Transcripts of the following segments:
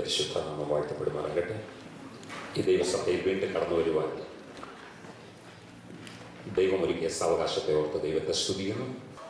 പരിശുദ്ധ നാമം വാഴ്ത്തപ്പെടുമാറാകട്ടെ ഈ ദൈവസഭയിൽ വീണ്ടും കടന്നു വരുവാൻ ദൈവമൊരുക്കിയ സാവകാശത്തെ ഓർത്ത് ദൈവത്തെ സ്തുതിക്കുന്നു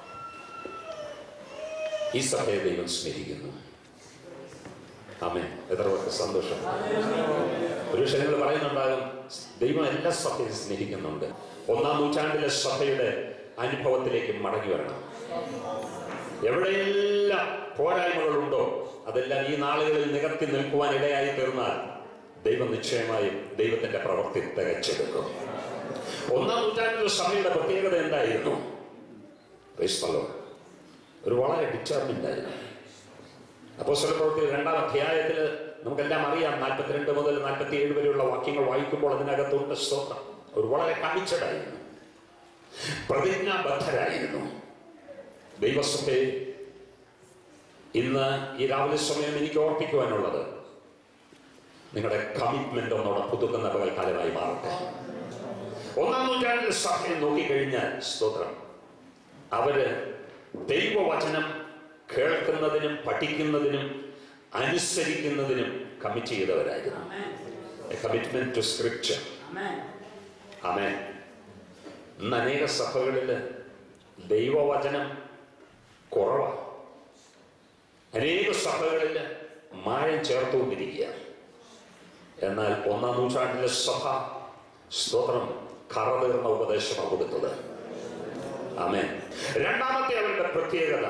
ഈ സഭയെ ദൈവം സ്നേഹിക്കുന്നു ആമേ എത്ര പേർക്ക് സന്തോഷം ഒരു പക്ഷേ നിങ്ങൾ പറയുന്നുണ്ടാകും ദൈവം എല്ലാ സഭയും സ്നേഹിക്കുന്നുണ്ട് ഒന്നാം നൂറ്റാണ്ടിലെ സഭയുടെ അനുഭവത്തിലേക്ക് മടങ്ങി വരണം എവിടെയെല്ലാം പോരായ്മകളുണ്ടോ അതെല്ലാം ഈ നാളുകളിൽ നികത്തി നിൽക്കുവാൻ ഇടയായി തീർന്നാൽ ദൈവം നിശ്ചയമായും ദൈവത്തിന്റെ പ്രവൃത്തി തികച്ചെടുക്കും ഒന്നാം നൂറ്റാണ്ടിലെ സഭയുടെ പ്രത്യേകത എന്തായിരുന്നു Praise the Lord. ഒരു വളരെ ഡിറ്റർമിൻഡ് ആയിരുന്നു അപ്പോസ്തല പ്രവൃത്തി രണ്ടാം അധ്യായത്തിൽ നമുക്കെല്ലാം അറിയാം നാൽപ്പത്തിരണ്ട് മുതൽ നാൽപ്പത്തി ഏഴ് വരെയുള്ള വാക്യങ്ങൾ വായിക്കുമ്പോൾ അതിനകത്തുണ്ട് സ്തോത്രം ഒരു വളരെ കണിച്ചതായിരുന്നു പ്രതിജ്ഞാബദ്ധരായിരുന്നു ദൈവസഭയെ ഇന്ന് ഈ രാവിലെ സമയം എനിക്ക് ഓർപ്പിക്കുവാനുള്ളത് നിങ്ങളുടെ കമ്മിറ്റ്മെന്റ് ഒന്നോടെ പുതുക്കുന്ന പകൽക്കാലമായി മാറട്ടെ ഒന്നാം നൂറ്റാണ്ടിൽ സഭയെ നോക്കിക്കഴിഞ്ഞാൽ സ്തോത്രം അവര് ദൈവവചനം കേൾക്കുന്നതിനും പഠിക്കുന്നതിനും അനുസരിക്കുന്നതിനും കമ്മിറ്റ് ചെയ്തവരായിരുന്നു കമ്മിറ്റ്മെന്റ് ടു സ്ക്രിപ്ചർ ആമേ ഇന്ന് അനേക സഭകളിൽ ദൈവവചനം കുറവാണ് അനേക സഭകളിൽ മായം ചേർത്തുകൊണ്ടിരിക്കുക എന്നാൽ ഒന്നാം നൂറ്റാണ്ടിലെ സഭ സ്തോത്രം കറതീർന്ന ഉപദേശമാണ് കൊടുത്തത് ആമേ രണ്ടാമത്തെ അവരുടെ പ്രത്യേകത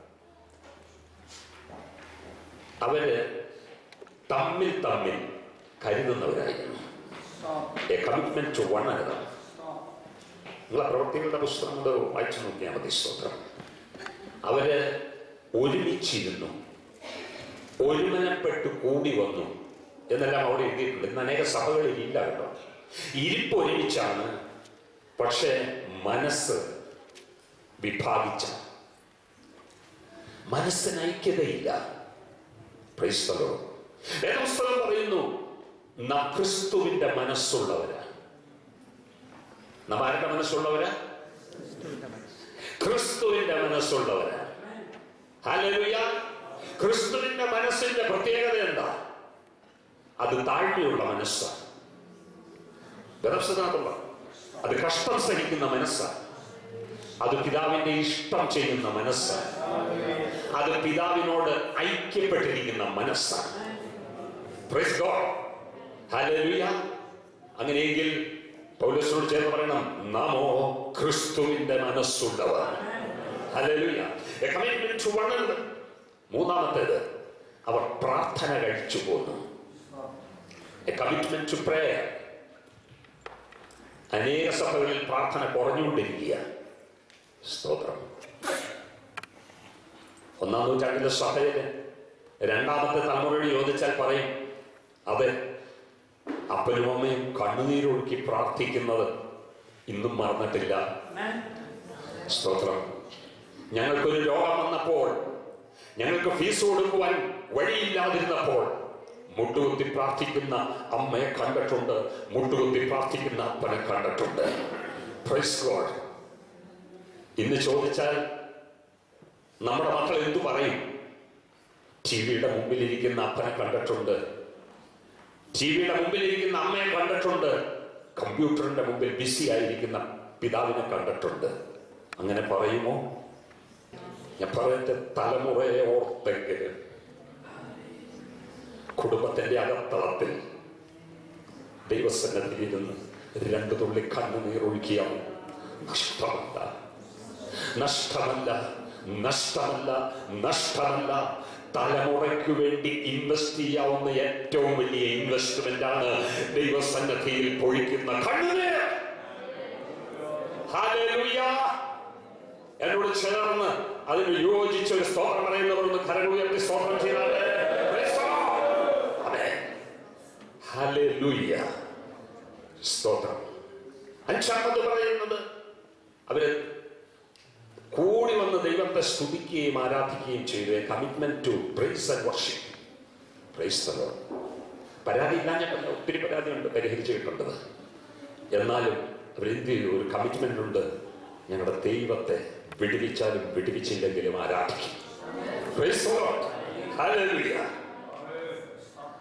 അവര് തമ്മിൽ തമ്മിൽ കരുതുന്നവരായിരുന്നു a commitment to one another നിങ്ങളെ പ്രവൃത്തികളുടെ പുസ്തകം കൊണ്ട് വായിച്ചു നോക്കിയാൽ മതി സ്തോത്രം അവര് ഒരുമിച്ചിരുന്നു ഒരുമനപ്പെട്ട് കൂടി വന്നു എന്നെല്ലാം അവിടെ എഴുതിയിട്ടുണ്ട് ഇന്ന് അനേക സഭകളിൽ ഇല്ല കേട്ടോ ഇരിപ്പ് ഒരുമിച്ചാണ് പക്ഷേ മനസ്സ് വിഭാഗിച്ച മനസ്സിന് ഐക്യതയില്ല ക്രൈസ്തവോ പുസ്തകം പറയുന്നു നാം ക്രിസ്തുവിന്റെ മനസ്സുള്ളവരാ നാം ആരുടെ മനസ്സുള്ളവരാ ക്രിസ്തുവിന്റെ മനസ്സുള്ളവരാ ഹല്ലേലൂയ ക്രിസ്തുവിന്റെ മനസ്സിന്റെ പ്രത്യേകത എന്താ അത് താഴ്മയുള്ള മനസ്സാണ് ഗർഭസ്ഥനാഥുള്ള അത് കഷ്ടം സഹിക്കുന്ന മനസ്സാണ് അത് പിതാവിന്റെ ഇഷ്ടം ചെയ്യുന്ന മനസ്സാണ് അത് പിതാവിനോട് ഐക്യപ്പെട്ടിരിക്കുന്ന മനസ്സാണ് Praise God. Hallelujah. അങ്ങനെയെങ്കിൽ പൗലസിനോട് ചേർന്ന് പറയണം നാമോ ക്രിസ്തുവിന്റെ മനസ്സുള്ളവർ Hallelujah. A commitment to one another. മൂന്നാമത്തേത് അവർ പ്രാർത്ഥന കഴിച്ചു പോന്നു എ കമ്മിറ്റ്മെന്റ് ടു പ്രേയർ അനേക സഭകളിൽ പ്രാർത്ഥന കുറഞ്ഞുകൊണ്ടിരിക്കുക സ്തോത്രം ഒന്നാം നൂറ്റാണ്ടിലെ സഭയില് രണ്ടാമത്തെ തലമുറയോട് ചോദിച്ചാൽ പറയും അതെ അപ്പനും അമ്മയും കണ്ണുനീരൊഴുക്കി പ്രാർത്ഥിക്കുന്നത് ഇന്നും മറന്നിട്ടില്ല സ്തോത്രം ഞങ്ങൾക്കൊരു രോഗം വന്നപ്പോൾ ഞങ്ങൾക്ക് ഫീസ് കൊടുക്കുവാൻ വഴിയില്ലാതിരുന്നപ്പോൾ മുട്ടുകുത്തി പ്രാർത്ഥിക്കുന്ന അമ്മയെ കണ്ടിട്ടുണ്ട് മുട്ടുകുത്തി പ്രാർത്ഥിക്കുന്ന അപ്പനെ കണ്ടിട്ടുണ്ട് Praise God. ഇന്ന് ചോദിച്ചാൽ നമ്മുടെ മക്കൾ എന്തു പറയും ടി വിയുടെ മുമ്പിലിരിക്കുന്ന അപ്പനെ കണ്ടിട്ടുണ്ട് ടി വിയുടെ മുമ്പിലിരിക്കുന്ന അമ്മയെ കണ്ടിട്ടുണ്ട് കമ്പ്യൂട്ടറിന്റെ മുമ്പിൽ ബിസി ആയിരിക്കുന്ന പിതാവിനെ കണ്ടിട്ടുണ്ട് അങ്ങനെ പറയുമോ ഞാൻ പറയത്തെ തലമുറയെ ഓർത്തെങ്കിൽ കുടുംബത്തിന്റെ അകത്തളത്തിൽ ദൈവസന്നദ്ധിയിൽ നിന്ന് രണ്ടു തുള്ളി കണ്ണുനീർ ഒഴുക്കിയാൽ നഷ്ടമല്ല നഷ്ടമല്ല നഷ്ടമല്ല നഷ്ടമല്ല തലമുറയ്ക്ക് വേണ്ടി ഇൻവെസ്റ്റ് ചെയ്യാവുന്ന ഏറ്റവും വലിയ ഇൻവെസ്റ്റ്മെന്റ് ആണ് ദൈവസന്നദ്ധിയിൽ പൊഴിക്കുന്ന കണ്ണുനീർ ഹല്ലേലൂയ. എന്നോട് ചേർന്ന് അതിന് യോജിച്ച ഒരു സ്തോത്രം പറയുന്നവർ ഒന്ന് കരങ്ങൾ ഉയർത്തി സ്തോത്രം ചെയ്താലേ Praise the Lord. Amen. Hallelujah. സ്തോത്രം അഞ്ചാമത് പറയുന്നത് അവര് കൂടി വന്ന് ദൈവത്തെ സ്തുതിക്കുകയും ആരാധിക്കുകയും ചെയ്തു commitment to praise and worship praise the Lord പരാതി ഇല്ലാഞ്ഞിട്ടല്ല ഒത്തിരി പരാതിയുണ്ട് പരിഹരിച്ചു കിട്ടേണ്ടത് എന്നാലും അവരെന്ത് ചെയ്തു ഒരു കമ്മിറ്റ്മെന്റ് ഉണ്ട് ഞങ്ങളുടെ ദൈവത്തെ വിടുവിച്ചാലും വിടുവിച്ചില്ലെങ്കിലും ആരാധിക്കും Praise the Lord. Hallelujah.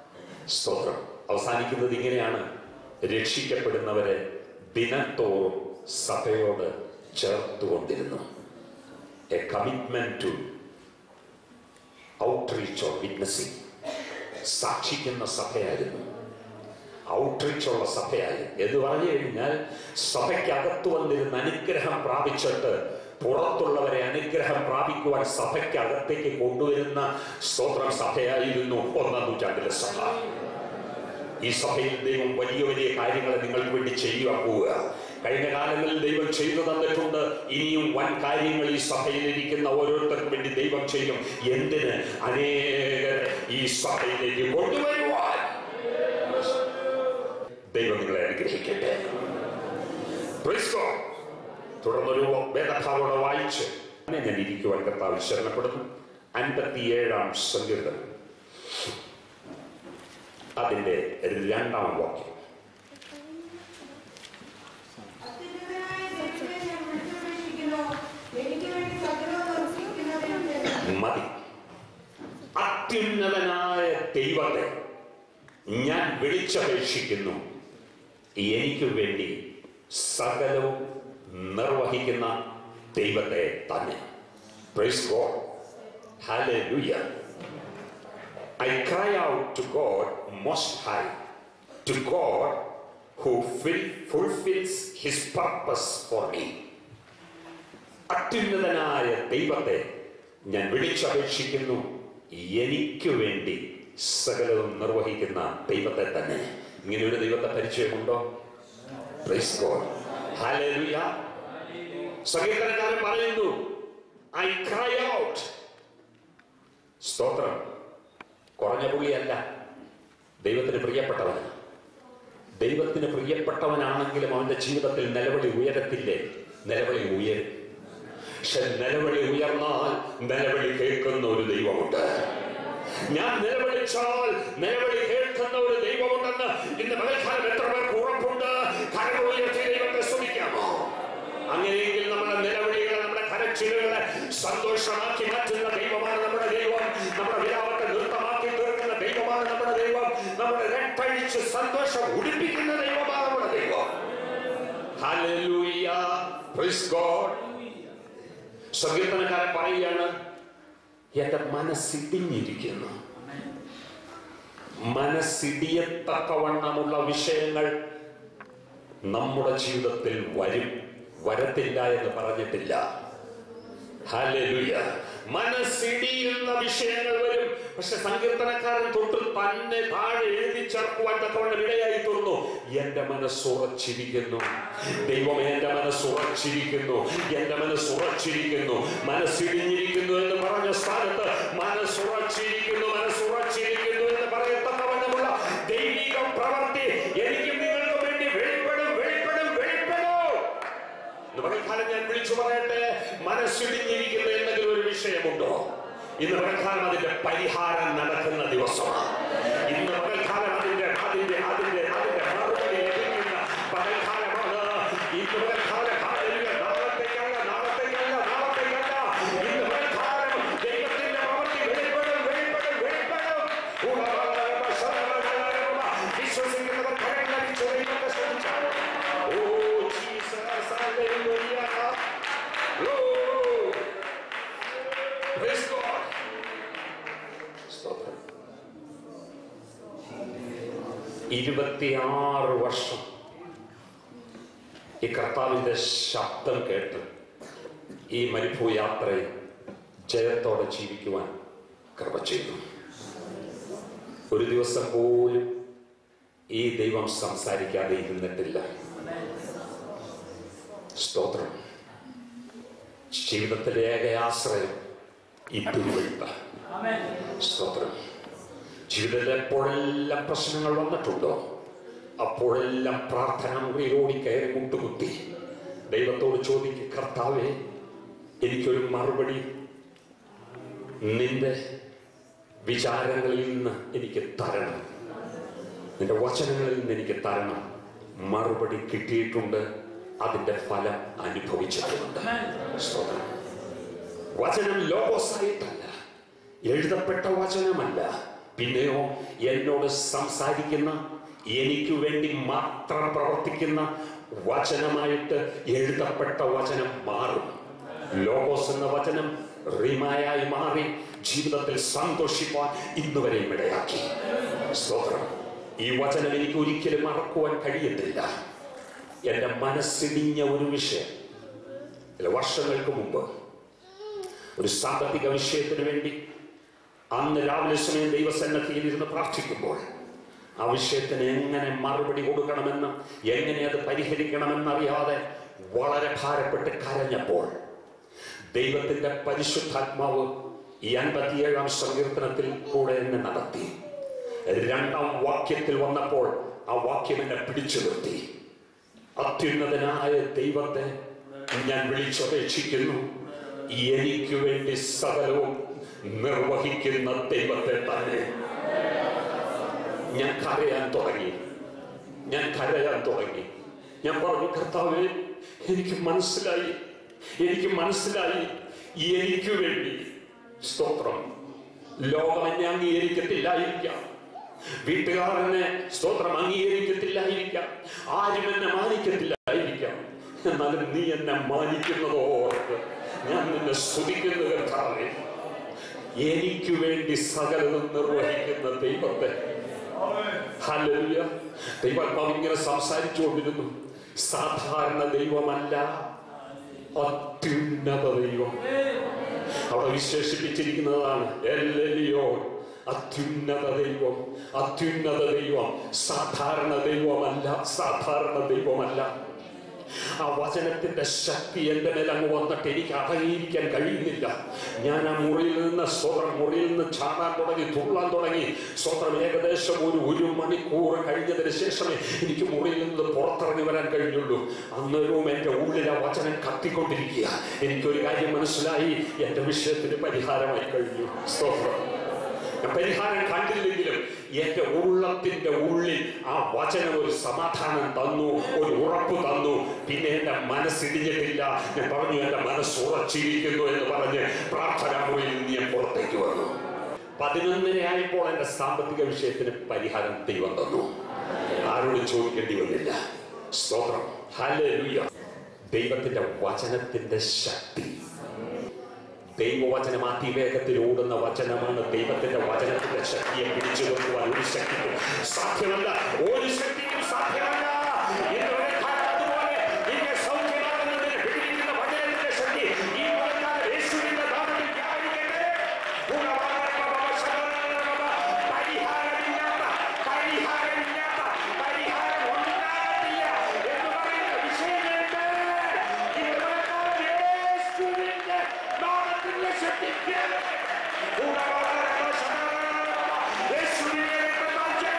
സ്തോത്രം അവസാനിക്കുന്നത് ഇങ്ങനെയാണ് രക്ഷിക്കപ്പെടുന്നവരെ ദിനത്തോറും സഭയോട് ചേർത്തുകൊണ്ടിരുന്നു a commitment to outreach or witnessing സാക്ഷിക്കുന്ന സഭയായിരുന്നു ഔട്ട്റീച്ച് ഉള്ള സഭയായിരുന്നു എന്ന് പറഞ്ഞു കഴിഞ്ഞാൽ സഭയ്ക്കകത്ത് വന്നിരുന്ന അനുഗ്രഹം പ്രാപിച്ചിട്ട് പുറത്തുള്ളവരെ അനുഗ്രഹം പ്രാപിക്കുവാൻ സഭയ്ക്കകത്തേക്ക് കൊണ്ടുവരുന്ന സ്തോത്രം സഭയായിരുന്നു ഒന്നാം നൂറ്റാണ്ടിലെ സഭ ഈ സഭയിൽ ദൈവം വലിയ വലിയ കാര്യങ്ങൾ നിങ്ങൾക്ക് വേണ്ടി ചെയ്യുവാൻ പോവുക കഴിഞ്ഞ കാലങ്ങളിൽ ദൈവം ചെയ്തു തന്നിട്ടുണ്ട് ഇനിയും വൻ കാര്യങ്ങൾ ഈ സഭയിൽ ഇരിക്കുന്ന ഓരോരുത്തർക്കും വേണ്ടി ദൈവം ചെയ്യും എന്തിന് അനേകരെ ഈ സഭയിലേക്ക് കൊണ്ടുവരുവാൻ ദൈവം നിങ്ങളെ അനുഗ്രഹിക്കട്ടെ Praise God. തുടർന്നൊരു വേദഭാവോടെ വായിച്ച് ഞാൻ ഇരിക്കുവാൻ കർത്താവ് ശരണപ്പെടുന്നു അൻപത്തിയേഴാം സങ്കീർത്തനം അതിന്റെ രണ്ടാം വാക്യം അത്യുന്നതനായ ദൈവത്തെ ഞാൻ വിളിച്ചപേക്ഷിക്കുന്നു. എനിക്ക് വേണ്ടി സകലവും നിർവഹിക്കുന്നവനുണ്ട്. മതി അത്യുന്നതനായ ദൈവത്തെ ഞാൻ വിളിച്ചപേക്ഷിക്കുന്നു എനിക്ക് വേണ്ടി സകലവും നിർവഹിക്കുന്ന ദൈവത്തെ തന്നെ Praise God. Hallelujah. I cry out to God most high, to God who fill- fulfills his purpose for me. അത്യുന്നതനായ ദൈവത്തെ ഞാൻ വിളിച്ചപേക്ഷിക്കുന്നു എനിക്ക് വേണ്ടി സകലവും നിർവഹിക്കുന്ന ദൈവത്തെ തന്നെ ഇങ്ങനെ ഒരു ദൈവത്തെ പരിചയമുണ്ടോ Praise God. Hallelujah. സങ്കീർത്തനക്കാരൻ പറയുന്നു ഐ ക്രൈ ഔട്ട് സ്തോത്രം കുറഞ്ഞ പുള്ളിയല്ല ദൈവത്തിന് പ്രിയപ്പെട്ടവനാണ് ദൈവത്തിന് പ്രിയപ്പെട്ടവനാണെങ്കിലും അവന്റെ ജീവിതത്തിൽ നിലവിളി ഉയരത്തില്ലേ നിലവിളി ഉയരും പക്ഷെ നിലവിളി ഉയർന്നാൽ നിലവിളി കേൾക്കുന്ന ഒരു ദൈവമുണ്ട് ഞാൻ നിലവിളിച്ചാൽ നിലവിളി കേൾക്കുന്ന ഒരു ദൈവമുണ്ടെന്ന് ഇന്ന് പകൽക്കാലം എത്ര പേർക്ക് ഉറപ്പുണ്ട് കരങ്ങൾ ഉയർത്തി ദൈവത്തെ സ്തുതിക്കാമോ അങ്ങനെയെങ്കിൽ നമ്മുടെ നിലവിളികളെ നമ്മുടെ കരച്ചിലുകളെ സന്തോഷമാക്കി മാറ്റുന്ന ദൈവമാണ് നമ്മുടെ ദൈവം നമ്മുടെ വിലാപത്തെ നൃത്തമാക്കി തീർക്കുന്ന ദൈവമാണ് നമ്മുടെ ദൈവം നമ്മുടെ രട്ടഴിച്ച് സന്തോഷം ഉടിപ്പിക്കുന്ന ദൈവമാണ് നമ്മുടെ ദൈവം Hallelujah. Praise God. സങ്കീർത്തനക്കാരൻ പറയുകയാണ് എന്റെ മനസ്സിടിഞ്ഞിരിക്കുന്നു മനസ്സിടിയത്തക്കവണ്ണമുള്ള വിഷയങ്ങൾ നമ്മുടെ ജീവിതത്തിൽ വരും വരത്തില്ല എന്ന് പറഞ്ഞിട്ടില്ല ഹല്ലേലൂയ മനസ്സിടിയുന്ന വിഷയങ്ങൾ വരും പക്ഷെ സങ്കീർത്തനക്കാരൻ തൊട്ട് തന്നെ താഴെ എഴുതി ചേർക്കുവാൻ തക്കവണ്ണം ഇടയായി തീർന്നു എന്റെ മനസ്സുറച്ചിരിക്കുന്നു ദൈവം എന്റെ മനസ്സുറച്ചിരിക്കുന്നു എന്റെ മനസ്സുറച്ചിരിക്കുന്നു മനസ്സിടിഞ്ഞിരിക്കുന്നു എന്ന് പറഞ്ഞ സ്ഥാനത്ത് മനസ്സുറച്ചിരിക്കുന്നു മനസ്സുറച്ചിരിക്കുന്നു എന്ന് പറയത്തക്കവണ്ണമുള്ള ദൈവിക പ്രവൃത്തി എനിക്കും നിങ്ങൾക്കും വേണ്ടി വെളിപ്പെടും വെളിപ്പെടും വെളിപ്പെടും ഇന്ന് പകൽക്കാലം ഞാൻ വിളിച്ചു പറയട്ടെ മനസ്സിടിഞ്ഞിരിക്കുന്ന എന്തെങ്കിലും ഒരു വിഷയമുണ്ടോ ഇന്ന് പകൽക്കാലം അതിന്റെ പരിഹാരം നടക്കുന്ന ദിവസമാണ് ഇന്ന് പകൽക്കാലം അതിന്റെ അതിന്റെ അതിന്റെ അതിന്റെ മറുപടി ലഭിക്കുന്ന പകൽക്കാലമാണ് ഇന്ന് പകൽക്കാലം ഹല്ലേലൂയ. നാളത്തേക്കല്ല നാളത്തേക്കല്ല നാളത്തേക്കല്ല ഇന്ന് പകൽക്കാലം ദൈവത്തിന്റെ പ്രവൃത്തി വെളിപ്പെടും വെളിപ്പെടും വെളിപ്പെടും ഉളവാകമ, ശരണമകമ. വിശ്വസിക്കുന്നവർ കരങ്ങളടിച്ച് ദൈവത്തെ സ്തുതിച്ചാൽ oh Jesus hallelujah oh praise God സ്തോത്രം ഇരുപത്തിയാറ് വർഷം ഈ കർത്താവിന്റെ ശബ്ദം കേട്ട് ഈ മരുഭൂ യാത്രയിൽ ജയത്തോടെ ജീവിക്കുവാൻ കൃപ ചെയ്തു ഒരു ദിവസം പോലും ഈ ദൈവം സംസാരിക്കാതെ ഇരുന്നിട്ടില്ല സ്തോത്രം ജീവിതത്തിലെ ഏക ആശ്രയം ഈ തിരുവഴുത്ത സ്തോത്രം ജീവിതത്തിൽ എപ്പോഴെല്ലാം പ്രശ്നങ്ങൾ വന്നിട്ടുണ്ടോ അപ്പോഴെല്ലാം പ്രാർത്ഥന മുറിയിലോടി കയറി മുട്ടുകുത്തി ദൈവത്തോട് ചോദിക്കും കർത്താവേ എനിക്കൊരു മറുപടി നിന്റെ വിചാരങ്ങളിൽ നിന്ന് എനിക്ക് തരണം നിന്റെ വചനങ്ങളിൽ നിന്ന് എനിക്ക് തരണം മറുപടി കിട്ടിയിട്ടുണ്ട് അതിന്റെ ഫലം അനുഭവിച്ചിട്ടുണ്ട് സ്തോത്രം വചനം ലോകോസായിട്ടല്ല എഴുതപ്പെട്ട വചനമല്ല പിന്നെയോ എന്നോട് സംസാരിക്കുന്ന എനിക്ക് വേണ്ടി മാത്രം പ്രവർത്തിക്കുന്ന വചനമായിട്ട് എഴുതപ്പെട്ട വചനം മാറും ലോകോസ് എന്ന വചനം റിമായായി മാറി ജീവിതത്തിൽ സന്തോഷിപ്പാൻ ഇന്നുവരെയും ഇടയാക്കി സ്തോത്രം ഈ വചനം എനിക്ക് ഒരിക്കലും മറക്കുവാൻ കഴിയത്തില്ല എൻ്റെ മനസ്സിടിഞ്ഞ ഒരു വിഷയം ചില വർഷങ്ങൾക്ക് മുമ്പ് ഒരു സാമ്പത്തിക വിഷയത്തിന് വേണ്ടി അന്ന് രാവിലെ സമയം ദൈവസന്നദ്ധിയിൽ ഇരുന്ന് പ്രാർത്ഥിക്കുമ്പോൾ ആ വിഷയത്തിന് എങ്ങനെ മറുപടി കൊടുക്കണമെന്ന് എങ്ങനെ അത് പരിഹരിക്കണമെന്നറിയാതെ വളരെ ഭാരപ്പെട്ട് കരഞ്ഞപ്പോൾ ദൈവത്തിന്റെ പരിശുദ്ധാത്മാവ് ഈ അൻപത്തിയേഴാം സങ്കീർത്തനത്തിൽ കൂടെ എന്നെ നടത്തി രണ്ടാം വാക്യത്തിൽ വന്നപ്പോൾ ആ വാക്യം എന്നെ പിടിച്ചു നിർത്തി അത്യുന്നതനായ ദൈവത്തെ ഞാൻ വിളിച്ചപേക്ഷിക്കുന്നു എനിക്ക് വേണ്ടി സകലവും നിർവഹിക്കുന്ന ദൈവത്തെ തന്നെ ഞാൻ കരയാൻ തുടങ്ങി ഞാൻ കരയാൻ തുടങ്ങി ഞാൻ പറഞ്ഞു കർത്താവേ എനിക്ക് മനസ്സിലായി എനിക്ക് മനസ്സിലായി എനിക്ക് വേണ്ടി സ്തോത്രം ലോകം എന്നെ അംഗീകരിക്കത്തില്ലായിരിക്കാം വീട്ടുകാരനെ സ്തോത്രം അംഗീകരിക്കത്തില്ലായിരിക്കാം ആരും എന്നെ മാനിക്കത്തില്ലായിരിക്കാം എന്നാലും നീ എന്നെ മാനിക്കുന്നത് ഓർത്ത് ഞാൻ നിന്നെ സ്തുതിക്കുന്നു കർത്താവേ എനിക്ക് വേണ്ടി സകലതും നിർവഹിക്കുന്ന ദൈവത്തെ ഹല്ലേലൂയ ദൈവാത്മാവ് ഇങ്ങനെ സംസാരിച്ചുകൊണ്ടിരുന്നു സാധാരണ ദൈവമല്ല അത്യുന്നത ദൈവം അവിടെ വിശേഷിപ്പിച്ചിരിക്കുന്നതാണ് എല്ലെലിയോ അത്യുന്നത ദൈവം അത്യുന്നത ദൈവം സാധാരണ ദൈവമല്ല സാധാരണ ദൈവമല്ല ആ വചനത്തിന്റെ ശക്തി എന്റെ മേൽ അങ്ങ് വന്നിട്ട് എനിക്ക് അടങ്ങിയിരിക്കാൻ കഴിയുന്നില്ല ഞാൻ ആ മുറിയിൽ നിന്ന് സ്വതന്ത്രം മുറിയിൽ നിന്ന് ചാടാൻ തുടങ്ങി തുള്ളാൻ തുടങ്ങി സ്വതന്ത്രം ഏകദേശം ഒരു ഒരു മണിക്കൂർ കഴിഞ്ഞതിന് ശേഷമേ എനിക്ക് മുറിയിൽ നിന്ന് പുറത്തിറങ്ങി വരാൻ കഴിഞ്ഞുള്ളൂ അന്നേരവും എന്റെ ഉള്ളിൽ ആ വചനം കത്തിക്കൊണ്ടിരിക്കുക എനിക്കൊരു കാര്യം മനസ്സിലായി എന്റെ വിഷയത്തിന് പരിഹാരമായി കഴിഞ്ഞു സ്തോത്രം ഞാൻ പരിഹാരം കണ്ടില്ലെങ്കിലും എന്റെ ഉള്ളത്തിന്റെ ഉള്ളിൽ ആ വചനം ഒരു സമാധാനം തന്നു ഒരു ഉറപ്പ് തന്നു പിന്നെ എന്റെ മനസ്സിടിഞ്ഞിട്ടില്ല ഞാൻ പറഞ്ഞു എന്റെ മനസ്സ് ഉറച്ചിരിക്കുന്നു എന്ന് പറഞ്ഞ് പ്രാർത്ഥനാ മുറിയിൽ നിന്ന് ഞാൻ പുറത്തേക്ക് വന്നു പതിനൊന്നര ആയപ്പോൾ എന്റെ സാമ്പത്തിക വിഷയത്തിന് പരിഹാരം ദൈവം തന്നു ആരോടും ചോദിക്കേണ്ടി വന്നില്ല സ്തോത്രം ഹല്ലേലൂയ ദൈവത്തിന്റെ വചനത്തിന്റെ ശക്തി ദൈവവചനം അതിവേഗത്തിൽ ഓടുന്ന വചനമാണ് ദൈവത്തിന്റെ വചനത്തിന്റെ ശക്തിയെ പിടിച്ചു വെക്കുവാൻ ഒരു ശക്തിക്കും സാധ്യമല്ല ഒരു ശക്തിക്കും സാധ്യമല്ല ഇന്നുവരെ കാണാത്തതുപോലെ നിന്നെ സൗഖ്യമാകുന്നതിന് പിടിക്കുന്ന വചനത്തിന്റെ ശക്തി ഈ മുതൽക്കാലം യേശുവിന്റെ നാമത്തിൽ വ്യാപരിക്കട്ടെ. പരിഹാരമില്ലാത്ത പരിഹാരമില്ലാത്ത പരിഹാരം ഉണ്ടാകത്തില്ല എന്ന് പറയുന്ന വിഷയങ്ങളുണ്ട് ഈ മുതൽക്കാലം യേശുവിന്റെ നാമത്തിന്റെ ശക്തിക്ക് യേശുവിനെ രക്തത്താൽ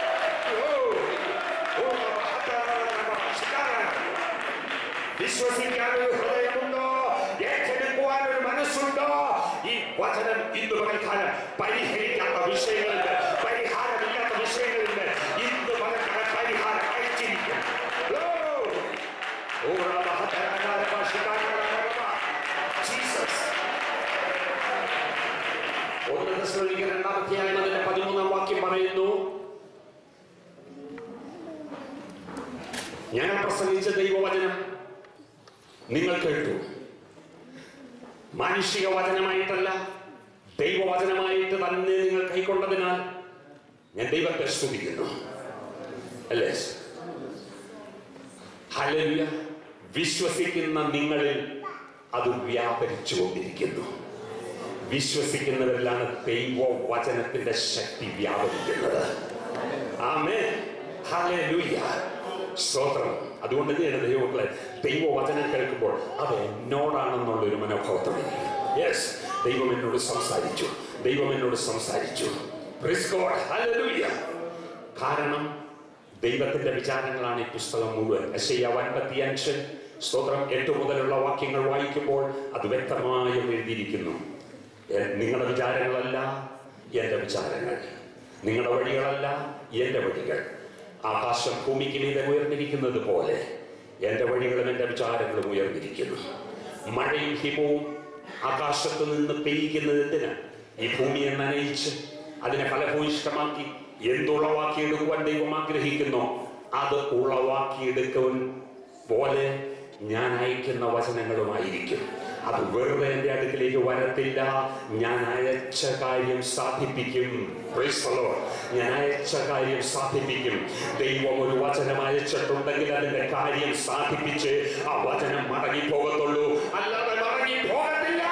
വിശ്വസിക്കാൻ ഒരു ഹൃദയമുണ്ടോ ഏറ്റെടുക്കുവാൻ ഒരു മനസ്സുണ്ടോ ഈ വചനം ഇന്ന് പകൽക്കാലം പരിഹരിക്കാത്ത വിഷയങ്ങളുണ്ട് പരിഹാരമില്ലാത്ത വിഷയങ്ങളുണ്ട് ഇന്ന് പകൽക്കാലം പരിഹാരം അയച്ചിരിക്കും ഓ! ഓ, റബഹതരനരബ, ശിഖാനരബ. ജീസസ്. ഒന്ന് തെസ്സലോനിക്കർ രണ്ടാമധ്യായം അതിന്റെ പതിമൂന്നാം വാക്യം പറയുന്നു ഞാൻ പ്രസംഗിച്ച ദൈവവചനം നിങ്ങൾ കേട്ടു മാനുഷിക വചനമായിട്ടല്ല ദൈവവചനമായിട്ട് തന്നെ നിങ്ങൾ കൈക്കൊണ്ടതിനാൽ ഞാൻ ദൈവത്തെ സ്തുതിക്കുന്നു അല്ലേ ഹല്ലേലൂയ വിശ്വസിക്കുന്ന നിങ്ങളിൽ അത് വ്യാപരിച്ചു കൊണ്ടിരിക്കുന്നു വിശ്വസിക്കുന്നവരിലാണ് ദൈവ വചനത്തിന്റെ ശക്തി വ്യാപരിക്കുന്നത് ആമേ ഹല്ലേലൂയ സ്തോത്രം അതുകൊണ്ട് തന്നെയാണ് ദൈവങ്ങളെ ദൈവവചനം കേൾക്കുമ്പോൾ അത് എന്നോടാണെന്നുള്ള ഒരു മനോഭാവത്തോടെ യെസ് ദൈവം എന്നോട് സംസാരിച്ചു ദൈവം എന്നോട് സംസാരിച്ചു Praise God. Hallelujah. കാരണം ദൈവത്തിന്റെ വിചാരങ്ങളാണ് ഈ പുസ്തകം മുഴുവൻ യശയ്യാവ് അൻപത്തിയഞ്ച് സ്തോത്രം എട്ട് മുതലുള്ള വാക്യങ്ങൾ വായിക്കുമ്പോൾ അത് വ്യക്തമായും എഴുതിയിരിക്കുന്നു എ- നിങ്ങളുടെ വിചാരങ്ങളല്ല എൻ്റെ വിചാരങ്ങൾ നിങ്ങളുടെ വഴികളല്ല എൻ്റെ വഴികൾ ആകാശം ഭൂമിക്ക് മീതെ ഉയർന്നിരിക്കുന്നത് പോലെ എൻ്റെ വഴികളും എൻ്റെ വിചാരങ്ങളും ഉയർന്നിരിക്കുന്നു മഴയും ഹിമവും ആകാശത്ത് നിന്ന് പെയ്യുന്നത് എന്തിന് ഈ ഭൂമിയെ നനയിച്ച് അതിനെ ഫലഭൂയിഷ്ടമാക്കി എന്തുളവാക്കിയെടുക്കുവാൻ ദൈവം ആഗ്രഹിക്കുന്നു അത് ഉളവാക്കിയെടുക്കുവാൻ പോലെ ഞാൻ അയക്കുന്ന വചനങ്ങളുമായിരിക്കും അത് വെറുതെ എൻ്റെ അടുക്കിലേക്ക് വരത്തില്ല ഞാൻ അയച്ച കാര്യം സാധിപ്പിക്കും Praise the Lord. ഞാൻ അയച്ച കാര്യം സാധിപ്പിക്കും ദൈവം ഒരു വചനം അയച്ചിട്ടുണ്ടെങ്കിൽ അതിന്റെ കാര്യം സാധിപ്പിച്ച് ആ വചനം മടങ്ങി പോകത്തുള്ളൂ അല്ലാതെ മടങ്ങി പോകത്തില്ല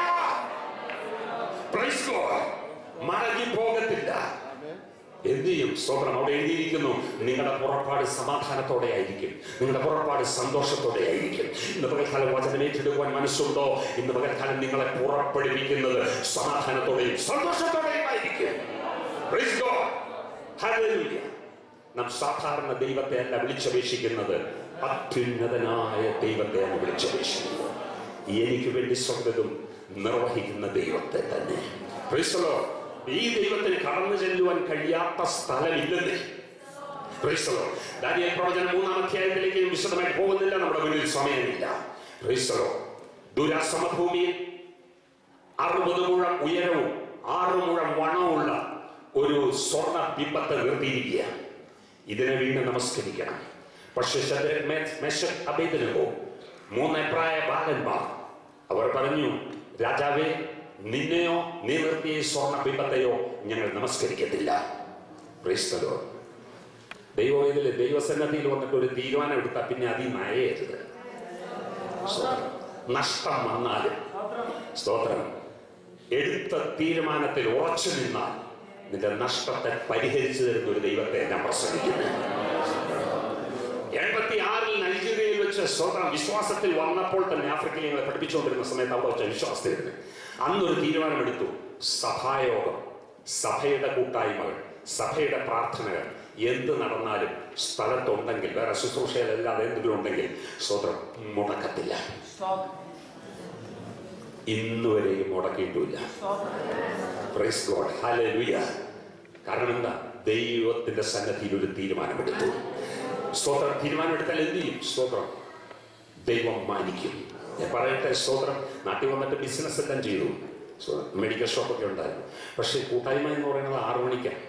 Praise God. മടങ്ങി പോകത്തില്ല എന്ത് ചെയ്യും സ്തോത്രം അവിടെ എഴുതിയിരിക്കുന്നു നിങ്ങളുടെ പുറപ്പാട് സമാധാനത്തോടെ ആയിരിക്കും നിങ്ങളുടെ പുറപ്പാട് സന്തോഷത്തോടെ ആയിരിക്കും ഇന്ന് പകൽക്കാലം വചനം ഏറ്റെടുക്കുവാൻ മനസ്സുണ്ടോ ഇന്ന് പകൽക്കാലം നിങ്ങളെ പുറപ്പെടുവിക്കുന്നത് സമാധാനത്തോടെയും സന്തോഷത്തോടെയും ആയിരിക്കും Praise God. Hallelujah. നാം സാധാരണ ദൈവത്തെ അല്ല വിളിച്ചപേക്ഷിക്കുന്നത് അത്യുന്നതനായ ദൈവത്തെയാണ് വിളിച്ചപേക്ഷിക്കുന്നത് എനിക്ക് വേണ്ടി സ്വന്തതും നിർവഹിക്കുന്ന ദൈവത്തെ തന്നെ Praise the Lord. ഈ ദൈവത്തിന് കടന്നു ചെല്ലുവാൻ കഴിയാത്ത സ്ഥലമില്ലെന്നേ Praise the Lord. ദാനിയേൽ പ്രവചനം മൂന്നാം അധ്യായത്തിലേക്ക് വിശദമായി പോകുന്നില്ല നമ്മുടെ മുന്നിൽ സമയമില്ല Praise the Lord. ദുരാസമഭൂമിയിൽ അറുപത് മുഴം ഉയരവും ആറ് മുഴം വണ്ണവുമുള്ള ഒരു സ്വർണ്ണ ബിംബത്തെ നിർത്തിയിരിക്കുക ഇതിനെ വീണ്ടും നമസ്കരിക്കണം പക്ഷെ ശദ്രക്, മേ- മേശക്, അബേദ്നെഗോ, മൂന്ന് പ്രായ ബാലന്മാർ അവർ പറഞ്ഞു രാജാവേ നിന്നെയോ നീ നിർത്തിയ ഈ സ്വർണ്ണ ബിംബത്തെയോ ഞങ്ങൾ നമസ്കരിക്കത്തില്ല Praise the Lord. ദൈവം ഇതിൽ ദൈവസന്നദ്ധിയിൽ വന്നിട്ട് ഒരു തീരുമാനം എടുത്താൽ പിന്നെ അതി നയരുത് സ്തോത്രം. നഷ്ടം വന്നാലും സ്തോത്രം എടുത്ത തീരുമാനത്തിൽ ഉറച്ചു നിന്നാൽ നിന്റെ നഷ്ടത്തെ പരിഹരിച്ചു തരുന്ന ഒരു ദൈവത്തെ ഞാൻ പ്രസംഗിക്കുന്നു എൺപത്തി ആറിൽ നൈജീരിയയിൽ വെച്ച് സ്വതം വിശ്വാസത്തിൽ വന്നപ്പോൾ തന്നെ ആഫ്രിക്കയിൽ ഞങ്ങളെ പഠിപ്പിച്ചുകൊണ്ടിരുന്ന സമയത്ത് അവിടെ വെച്ച വിശ്വാസത്തിലിരുന്നു അന്നൊരു തീരുമാനമെടുത്തു സഭായോഗം സഭയുടെ കൂട്ടായ്മകൾ സഭയുടെ പ്രാർത്ഥനകൾ എന്ത് നടന്നാലും സ്ഥലത്തുണ്ടെങ്കിൽ വേറെ ശുശ്രൂഷയിലല്ലാതെ എന്തെങ്കിലും ഉണ്ടെങ്കിൽ സ്വതം മുടക്കത്തില്ല ഇന്നുവരെയും മുടക്കിയിട്ടില്ല പ്രൈസ് ഗോഡ് ഹല്ലേലൂയ കാരണം എന്താ ദൈവത്തിന്റെ സന്നദ്ധിയിൽ ഒരു തീരുമാനമെടുത്തു സ്തോത്രം തീരുമാനമെടുത്താൽ എന്ത് ചെയ്യും സ്തോത്രം ദൈവം മാനിക്കും ഞാൻ പറയട്ടെ സ്തോത്രം നാട്ടിൽ വന്നിട്ട് ബിസിനസ് എല്ലാം ചെയ്തു സ്തോത്രം. മെഡിക്കൽ ഷോപ്പൊക്കെ ഉണ്ടായിരുന്നു പക്ഷേ കൂട്ടായ്മ എന്ന് പറയുന്നത് ആറു മണിക്കാണ്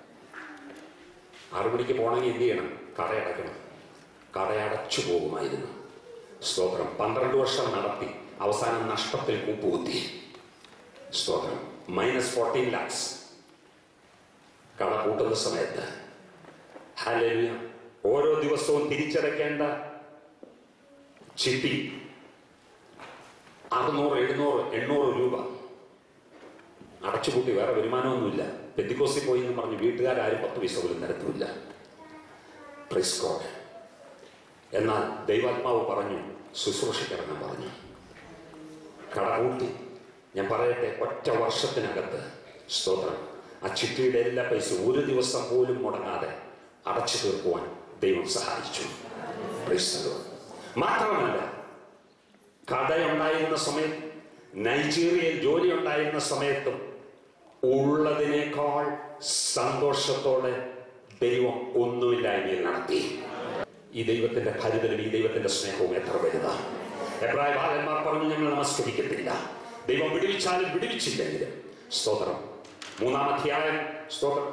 ആറു മണിക്ക് പോകണമെങ്കിൽ എന്ത് ചെയ്യണം കടയടക്കണം കടയടച്ചു പോകുമായിരുന്നു സ്തോത്രം പന്ത്രണ്ട് വർഷം നടത്തി അവസാനം നഷ്ടത്തിൽ കൂപ്പുകുത്തി സ്തോത്രം മൈനസ് ഫോർട്ടീൻ ലാക്സ് കട കൂട്ടുന്ന സമയത്ത് ഹല്ലേലൂയ ഓരോ ദിവസവും തിരിച്ചടയ്ക്കേണ്ട ചിട്ടി അറുന്നൂറ് എഴുന്നൂറ് എണ്ണൂറ് രൂപ അടച്ചുപൂട്ടി വേറെ വരുമാനമൊന്നുമില്ല പെത്തിക്കോസിൽ പോയി എന്ന് പറഞ്ഞ് വീട്ടുകാരും പത്ത് പൈസ പോലും നിരത്തുമില്ല Praise God. എന്നാൽ ദൈവാത്മാവ് പറഞ്ഞു ശുശ്രൂഷിക്കണമെന്ന് പറഞ്ഞു കട കൂട്ടി ഞാൻ പറയട്ടെ ഒറ്റ വർഷത്തിനകത്ത് സ്തോത്രം ആ ചിട്ടിയുടെ എല്ലാ പൈസ ഒരു ദിവസം പോലും മുടങ്ങാതെ അടച്ചു തീർക്കുവാൻ ദൈവം സഹായിച്ചു Praise the Lord. മാത്രമല്ല കടയുണ്ടായിരുന്ന സമയത്ത് നൈജീരിയയിൽ ജോലി ഉണ്ടായിരുന്ന സമയത്തും ഉള്ളതിനേക്കാൾ സന്തോഷത്തോടെ ദൈവം ഒന്നുമില്ലായ്മയിൽ നടത്തി ഈ ദൈവത്തിന്റെ കരുതലും ഈ ദൈവത്തിന്റെ സ്നേഹവും എത്ര വലുതാണ് എബ്രായ ബാലന്മാർ പറഞ്ഞു ഞങ്ങൾ നമസ്കരിക്കത്തില്ല ദൈവം വിടുവിച്ചാലും വിടുവിച്ചില്ലെങ്കിലും സ്തോത്രം മൂന്നാം അധ്യായം സ്തോത്രം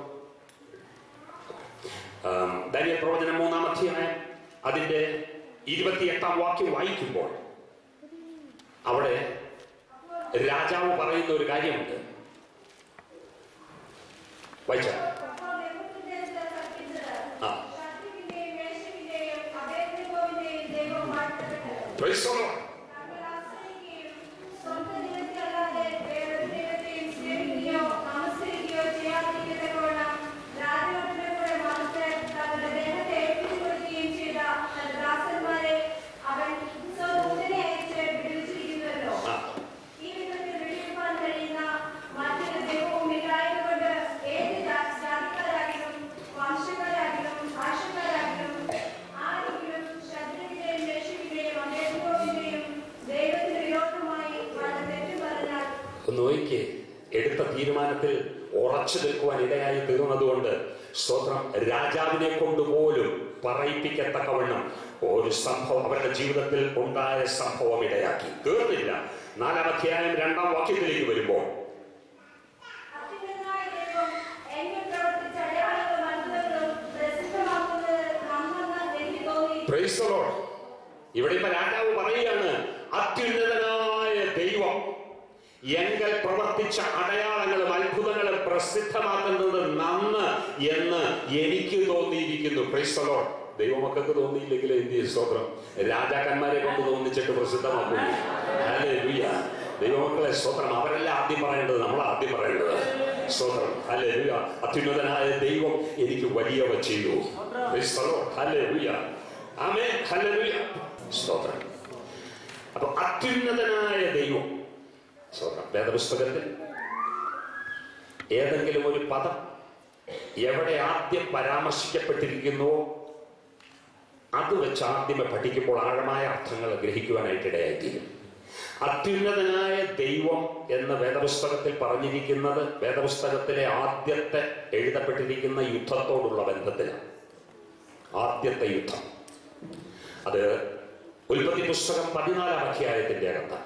ആം, ദാനിയേൽ പ്രവചനം മൂന്നാം അധ്യായം അതിന്റെ ഇരുപത്തിയെട്ടാം വാക്യം വായിക്കുമ്പോൾ അവിടെ രാജാവ് പറയുന്ന ഒരു കാര്യമുണ്ട് വായിച്ച അപ്പോൾ നെബൂഖദ്നേസർ കൽപ്പിച്ചത്, ആ. ശദ്രക്കിന്റെയും മേശക്കിന്റെയും അബേദ്നെഗോവിന്റെയും ദൈവം വാഴ്ത്തപ്പെട്ടത്. Praise the Lord. താങ്കൾ ആശ്രയിക്കുകയും സ്വന്തം ദൈവത്തെയല്ലാതെ വേറൊരു ദൈവത്തെയും സ്നേഹിക്കുകയോ നമസ്കരിക്കുകയോ ചെയ്യാതിരിക്കത്തക്കവണ്ണം രാജവത്തിന്റെ കൂടെ വന്നിട്ട് തങ്ങളുടെ ദേഹത്തെ ഏൽപ്പിച്ചു കൊടുക്കുകയും ചെയ്ത തന്റെ ദാസന്മാരെ അവൻ സ്വദൂതനെ അയച്ച് വിടുവിച്ചിരിക്കുന്നുവല്ലോ. ആ. ഈ വിധത്തിൽ വിടുവിപ്പാൻ കഴിയുന്ന മറ്റൊരു ദൈവവും ഇല്ലായതുകൊണ്ട് ഏത് ജാ- ജാതിക്കാരാകിലും വംശക്കാരാകിലും ഭാഷക്കാരാകിലും ആരെങ്കിലും ശത്രുവിന്റെയും രക്ഷിക്കുകയും അനേകോവിന്റെയും ദൈവത്തിന് വിരോധമായി വല്ല തെറ്റു പറഞ്ഞാൽ ഒന്ന് നോക്കിക്കേ എടുത്ത തീരുമാനത്തിൽ ഉറച്ചു നിൽക്കുവാൻ ഇടയായി തീർന്നതുകൊണ്ട് സ്തോത്രം രാജാവിനെ കൊണ്ടുപോലും പറയിപ്പിക്കത്തക്കവണ്ണം ഒരു സംഭവം അവരുടെ ജീവിതത്തിൽ ഉണ്ടായ സംഭവം ഇടയാക്കി തീർന്നില്ല നാലാം അധ്യായം രണ്ടാം വാക്യത്തിലേക്ക് വരുമ്പോൾ അത്യുന്നതനായ ദൈവം എന്നെ Praise the Lord. ഇവിടെ ഇപ്പൊ രാജാവ് പറയുകയാണ് അത്യുന്നതനായ ദൈവം എങ്കൽ പ്രവർത്തിച്ച അടയാളങ്ങളും അത്ഭുതങ്ങളും പ്രസിദ്ധമാക്കുന്നത് നന്ന് എന്ന് എനിക്ക് തോന്നിയിരിക്കുന്നു ക്രൈസ്തലോ ദൈവമക്കൾക്ക് തോന്നിയില്ലെങ്കിൽ എന്ത് ചെയ്യും സ്തോത്രം രാജാക്കന്മാരെ കൊണ്ട് തോന്നിച്ചിട്ട് പ്രസിദ്ധമാക്കുന്നു ഹല്ലേലൂയ. ദൈവമക്കളെ സ്തോത്രം അവരല്ല ആദ്യം പറയേണ്ടത് നമ്മൾ ആദ്യം പറയേണ്ടത് സ്തോത്രം ഹല്ലേലൂയ അത്യുന്നതനായ ദൈവം എനിക്ക് വലിയവ ചെയ്തു ക്രൈസ്തലോ ഹല്ലേലൂയ ആമേൻ ഹല്ലേലൂയ സ്തോത്രം അപ്പൊ അത്യുന്നതനായ ദൈവം സ്തോത്രം വേദപുസ്തകത്തിൽ ഏതെങ്കിലും ഒരു പദം എവിടെ ആദ്യം പരാമർശിക്കപ്പെട്ടിരിക്കുന്നുവോ അത് വെച്ച് ആദ്യമേ പഠിക്കുമ്പോൾ ആഴമായ അർത്ഥങ്ങൾ ഗ്രഹിക്കുവാനായിട്ട് ഇടയായിത്തീരും അത്യുന്നതനായ ദൈവം എന്ന വേദപുസ്തകത്തിൽ പറഞ്ഞിരിക്കുന്നത് വേദപുസ്തകത്തിലെ ആദ്യത്തെ എഴുതപ്പെട്ടിരിക്കുന്ന യുദ്ധത്തോടുള്ള ബന്ധത്തിലാണ് ആദ്യത്തെ യുദ്ധം അത് ഉൽപ്പത്തി പുസ്തകം പതിനാലാം അധ്യായത്തിന്റെ അകത്താണ്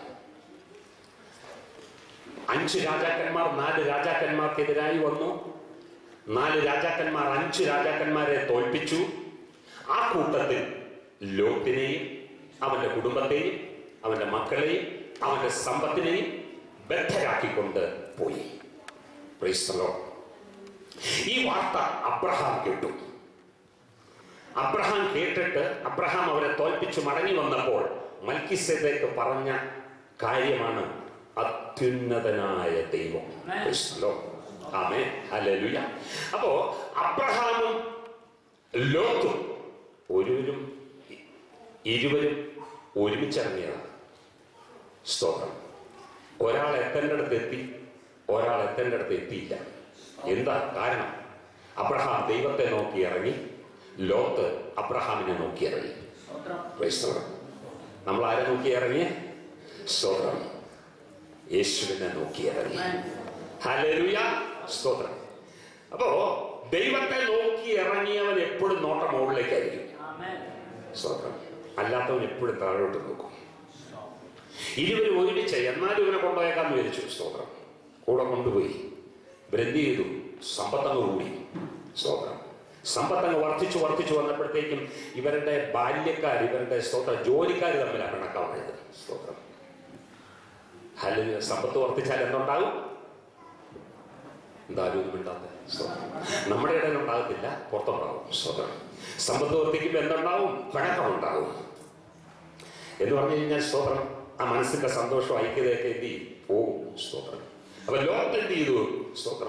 അഞ്ച് രാജാക്കന്മാർ നാല് രാജാക്കന്മാർക്കെതിരായി വന്നു നാല് രാജാക്കന്മാർ അഞ്ച് രാജാക്കന്മാരെ തോൽപ്പിച്ചു ആ കൂട്ടത്തിൽ ലോത്തിനെയും അവന്റെ കുടുംബത്തെയും അവന്റെ മക്കളെയും അവന്റെ സമ്പത്തിനെയും ബദ്ധരാക്കിക്കൊണ്ട് പോയി Praise the Lord. ഈ വാർത്ത അബ്രഹാം കേട്ടു അബ്രഹാം കേട്ടിട്ട് അബ്രഹാം അവരെ തോൽപ്പിച്ചു മടങ്ങി വന്നപ്പോൾ മൽക്കിസേദക്ക് പറഞ്ഞ കാര്യമാണ് അത്യുന്നതനായ ദൈവം Praise the Lord. ആമേൻ. ഹല്ലേലൂയ. അപ്പോ അബ്രഹാമും ലോത്തും ഒരുവരും ഇരുവരും ഒരുമിച്ചിറങ്ങിയതാണ് സ്തോത്രം ഒരാൾ എത്തേണ്ട അടുത്ത് എത്തി ഒരാൾ എത്തേണ്ട അടുത്ത് എത്തിയില്ല എന്താ കാരണം അബ്രഹാം ദൈവത്തെ നോക്കി ഇറങ്ങി ലോത്ത് അബ്രഹാമിനെ നോക്കി ഇറങ്ങി Praise the Lord. നമ്മൾ ആരെ നോക്കി ഇറങ്ങി സ്തോത്രം യേശുവിനെ നോക്കി ഇറങ്ങി ഹല്ലേലൂയ സ്തോത്രം അപ്പോ ദൈവത്തെ നോക്കി ഇറങ്ങിയവൻ എപ്പോഴും നോട്ടം മുകളിലേക്കായിരിക്കും സ്തോത്രം അല്ലാത്തവൻ എപ്പോഴും താഴോട്ട് നോക്കും ഇരുവരും ഒരുമിച്ച് എന്നാലും ഇവനെ കൊണ്ടുപോയേക്കാന്ന് വിചാരിച്ചു സ്തോത്രം കൂടെ കൊണ്ടുപോയി ഇവരെന്ത് ചെയ്തു സമ്പത്തങ്ങ് കൂടി സ്തോത്രം സമ്പത്തങ്ങ് വർദ്ധിച്ചു വർദ്ധിച്ചു വന്നപ്പോഴത്തേക്കും ഇവരുടെ ബാല്യക്കാർ ഇവരുടെ സ്തോത്രം ജോലിക്കാർ തമ്മിലാണ് പിണക്കമായത് സ്തോത്രം അല്ലെങ്കിൽ സമ്പത്ത് വർദ്ധിച്ചാൽ എന്തുണ്ടാകും എന്തായാലും ഒന്നും മിണ്ടാത്ത സ്തോത്രം നമ്മുടെ ഇടയിൽ ഉണ്ടാകത്തില്ല പുറത്തുണ്ടാവും സ്തോത്രം സമ്പത്ത് വർദ്ധിക്കുമ്പോൾ എന്തുണ്ടാവും പിണക്കമുണ്ടാവും എന്ന് പറഞ്ഞു കഴിഞ്ഞാൽ സ്തോത്രം ആ മനസ്സിന്റെ സന്തോഷം ഐക്യതയൊക്കെ എന്ത് ചെയ്യും പോവും സ്തോത്രം അപ്പൊ ലോകത്ത് എന്ത് ചെയ്തു സ്തോത്രം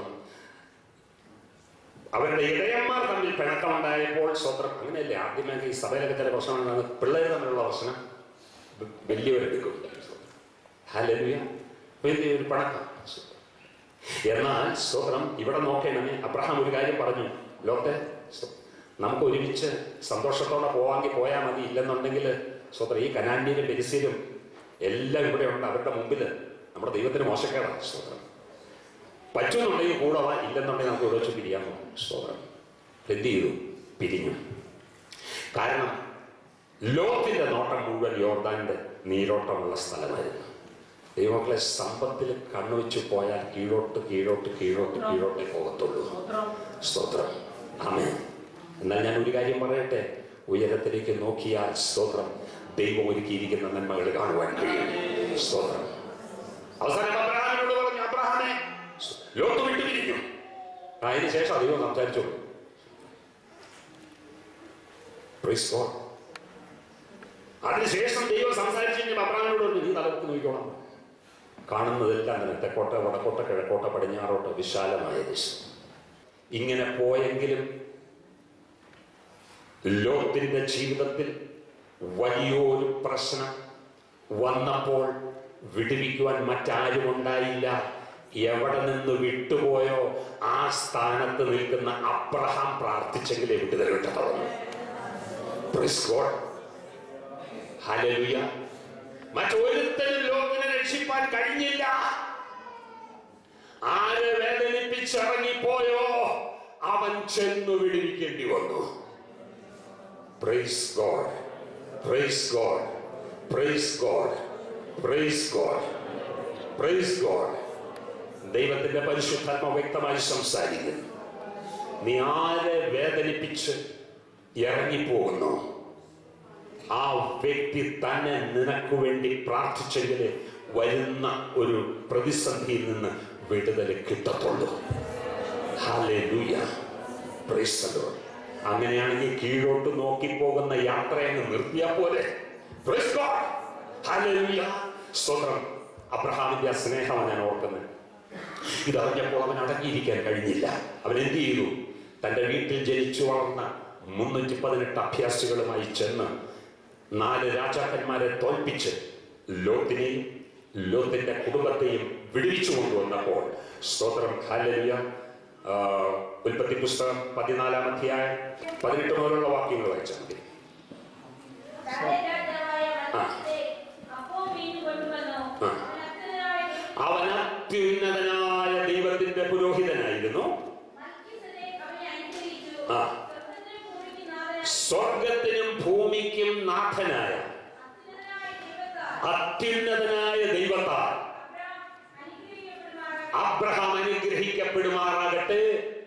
അവരുടെ ഇടയന്മാർ തമ്മിൽ പിണക്കമുണ്ടായപ്പോൾ സ്തോത്രം അങ്ങനെയല്ലേ ആദ്യമൊക്കെ ഈ സഭയിലൊക്കെ ചില പ്രശ്നങ്ങളുണ്ടാകുന്ന പിള്ളേർ തമ്മിലുള്ള പ്രശ്നം വ- വലിയവരെടുക്കും ഹലലുയ വലിയ ഒരു പിണക്കം സ്തോത്രം. എന്നാൽ സ്തോത്രം ഇവിടെ നോക്കണമേ അബ്രഹാം ഒരു കാര്യം പറഞ്ഞു ലോകത്തെ സ്തോ- നമുക്ക് ഒരുമിച്ച് സന്തോഷത്തോടെ പോവാമെങ്കിൽ പോയാൽ മതി ഇല്ലെന്നുണ്ടെങ്കിൽ സ്തോത്രം ഈ കനാന്യരും പെരിസീരും എല്ലാം ഇവിടെ ഉണ്ട് അവരുടെ മുമ്പിൽ നമ്മുടെ ദൈവത്തിന് മോശക്കേടാണ് സ്തോത്രം പറ്റുന്നുണ്ടെങ്കിൽ കൂടെ വാ ഇല്ലെന്നുണ്ടെങ്കിൽ നമുക്ക് ഇവിടെ വെച്ച് പിരിയാമോ സ്തോത്രം എന്ത് ചെയ്തു പിരിഞ്ഞു കാരണം ലോകത്തിന്റെ നോട്ടം മുഴുവൻ യോർദാന്റെ നീരോട്ടമുള്ള സ്ഥലമായിരുന്നു ദൈവമക്കളെ സമ്പത്തിൽ കണ്ണുവെച്ച് പോയാൽ കീഴോട്ട് കീഴോട്ട് കീഴോട്ട് കീഴോട്ടേ പോകത്തുള്ളൂ സ്തോത്രം ആമേ എന്നാൽ ഞാൻ ഒരു കാര്യം പറയട്ടെ ഉയരത്തിലേക്ക് നോക്കിയാൽ സ്തോത്രം ദൈവം ഒരുക്കിയിരിക്കുന്ന നന്മകൾ കാണുവാൻ കഴിയും സ്തോത്രം അവസാനം അബ്രഹാമിനോട് പറഞ്ഞു അബ്രഹാമെ ലോത്ത് വിട്ടു പിരിഞ്ഞു അതിന് ശേഷം ദൈവം സംസാരിച്ചോളൂ Praise God. അതിനുശേഷം ദൈവം സംസാരിച്ചു കഴിഞ്ഞാൽ അബ്രഹാമിനോട് പറഞ്ഞു നീ തലവർക്ക് നോക്കിക്കോളാം കാണുന്നതെല്ലാം അങ്ങനെ തെക്കോട്ട വടക്കോട്ട കിഴക്കോട്ട പടിഞ്ഞാറോട്ട വിശാലമായ ദേശം ഇങ്ങനെ പോയെങ്കിലും ലോത്തിന്റെ ജീവിതത്തിൽ വലിയൊരു പ്രശ്നം വന്നപ്പോൾ വിടുവിക്കുവാൻ മറ്റാരും ഉണ്ടായില്ല എവിടെ നിന്ന് വിട്ടുപോയോ ആ സ്ഥാനത്ത് നിൽക്കുന്ന അബ്രഹാം പ്രാർത്ഥിച്ചെങ്കിലേ വിടുതൽ കിട്ടത്തുള്ളൂ Praise God. ഹല്ലേലൂയ മറ്റൊരുത്തരും ലോകത്തിനെ രക്ഷിപ്പാൻ കഴിഞ്ഞില്ല ആരെ വേദനിപ്പിച്ചിറങ്ങിപ്പോയോ അവൻ ചെന്നു വിടുവിക്കേണ്ടി വന്നു praise God praise God praise God praise God praise God ദൈവത്തിന്റെ പരിശുദ്ധാത്മ വ്യക്തമായി സംസാരിക്കുന്നു നീ ആരെ വേദനിപ്പിച്ച് ഇറങ്ങിപ്പോകുന്നു ആ വ്യക്തി തന്നെ നിനക്ക് വേണ്ടി പ്രാർത്ഥിച്ചെങ്കിൽ വരുന്ന ഒരു പ്രതിസന്ധിയിൽ നിന്ന് വിടുതൽ കിട്ടത്തുള്ളൂ Hallelujah. Praise the Lord. അങ്ങനെയാണെങ്കിൽ കീഴോട്ട് നോക്കി പോകുന്ന യാത്രയങ്ങ് നിർത്തിയാ പോലെ Praise God. Hallelujah. സ്തോത്രം അബ്രഹാമിന്റെ ആ സ്നേഹമാണ് ഞാൻ ഓർക്കുന്നത് ഇതറിഞ്ഞപ്പോൾ അവൻ അടങ്ങിയിരിക്കാൻ കഴിഞ്ഞില്ല അവൻ എന്ത് ചെയ്തു തന്റെ വീട്ടിൽ ജനിച്ചു വളർന്ന മുന്നൂറ്റി പതിനെട്ട് അഭ്യാസികളുമായി ചെന്ന് നാല് രാജാക്കന്മാരെ തോൽപ്പിച്ച് ലോത്തിനെയും ലോത്തിന്റെ കുടുംബത്തെയും വിടുവിച്ചു കൊണ്ടുവന്നപ്പോൾ സ്തോത്രം ഹാലലിയ ഉൽപ്പത്തി പുസ്തകം പതിനാലാം അധ്യായം പതിനെട്ട് മുതലുള്ള വാക്യങ്ങൾ വായിച്ചാൽ മതി തന്റെ രാജാവായ മത്സ്യത്തെ അപ്പവും മീനും കൊണ്ടുവന്നു. ആ. അവൻ അവൻ അത്യുന്നതനായ അത്യുന്നതനായ ദൈവത്തിന്റെ പുരോഹിതനായിരുന്നു മൽക്കീസേദെക്ക് അവനെ അനുഗ്രഹിച്ചു. ആ. സ്വർഗ്ഗത്തിനും ഭൂമിക്കും നാഥനായ സ്വർഗത്തിനും ഭൂമിക്കും നാഥനായ അത്യുന്നതനായ അത്യുന്നതനായ ദൈവത്താൽ ദൈവത്താൽ അബ്രഹാം അബ്രഹാം അനുഗ്രഹിക്കപ്പെടുമാറാകട്ടെ. അനുഗ്രഹിക്കപ്പെടുമാറാകട്ടെ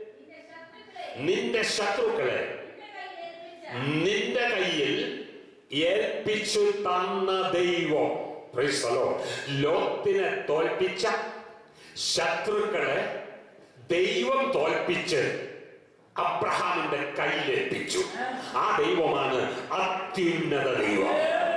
നിന്റെ ശത്രുക്കളെ നിന്റെ ശത്രുക്കളെ നിന്റെ കയ്യിൽ ഏൽപ്പിച്ച നിന്റെ കയ്യിൽ ഏൽപ്പിച്ചു തന്ന ദൈവം Praise the Lord. ലോത്തിനെ തോൽപ്പിച്ച ശത്രുക്കളെ ദൈവം തോൽപ്പിച്ച് അബ്രഹാമിന്റെ കയ്യിലേൽപ്പിച്ചു ആ ദൈവമാണ് അത്യുന്നത ദൈവം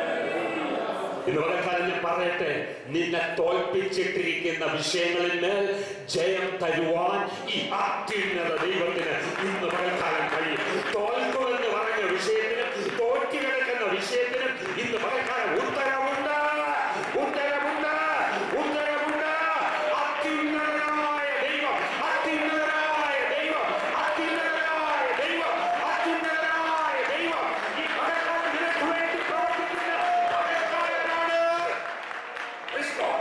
ഇന്ന് പകൽക്കാലം ഞാൻ പറയട്ടെ നിന്നെ തോൽപ്പിച്ചിട്ടിരിക്കുന്ന വിഷയങ്ങളിൽ മേൽ ജയം തരുവാൻ ഈ അത്യുന്നത ദൈവത്തിന് ഇന്ന് പകൽക്കാലം കഴിയും തോൽക്കു എന്ന് പറഞ്ഞ വിഷയത്തിന് തോറ്റി കിടക്കുന്ന വിഷയത്തിന് ഇന്ന് പകൽക്കാലം ഉത്തരവുണ്ട് ഉത്തരവുണ്ട് ഉത്തരവുണ്ട് അത്യുന്നതനായ ദൈവം അത്യുന്നതനായ ദൈവം അത്യുന്നതനായ ദൈവം അത്യുന്നതനായ ദൈവം ഈ പകൽക്കാലം നിനക്ക് വേണ്ടി പ്രവർത്തിക്കുന്ന പകൽക്കാലനാണ് Praise God.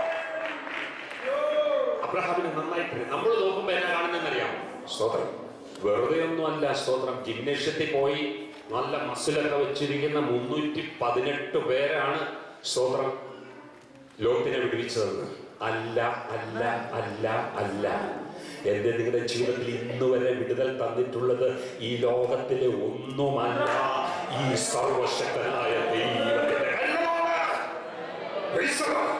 അബ്രഹാമിന് നന്നായിട്ട് നമ്മൾ നോക്കുമ്പോൾ എന്നാ കാണുന്നറിയാം സ്തോത്രം വെറുതെ ഒന്നുമല്ല സ്തോത്രം ജിംനേഷ്യത്തിൽ പോയി നല്ല മസിലൊക്കെ വെച്ചിരിക്കുന്ന മുന്നൂറ്റി പതിനെട്ട് പേരാണ് സ്തോത്രം ലോകത്തിനെ വിടുവിച്ചതെന്ന് അല്ല അല്ല അല്ല അല്ല എന്റെ നിങ്ങളുടെ ജീവിതത്തിൽ ഇന്ന് വരെ വിടുതൽ തന്നിട്ടുള്ളത് ഈ ലോകത്തിലെ ഒന്നുമല്ല ഈ സർവശക്തനായ ദൈവത്തിന്റെ കരുണയാണ്. Praise the Lord.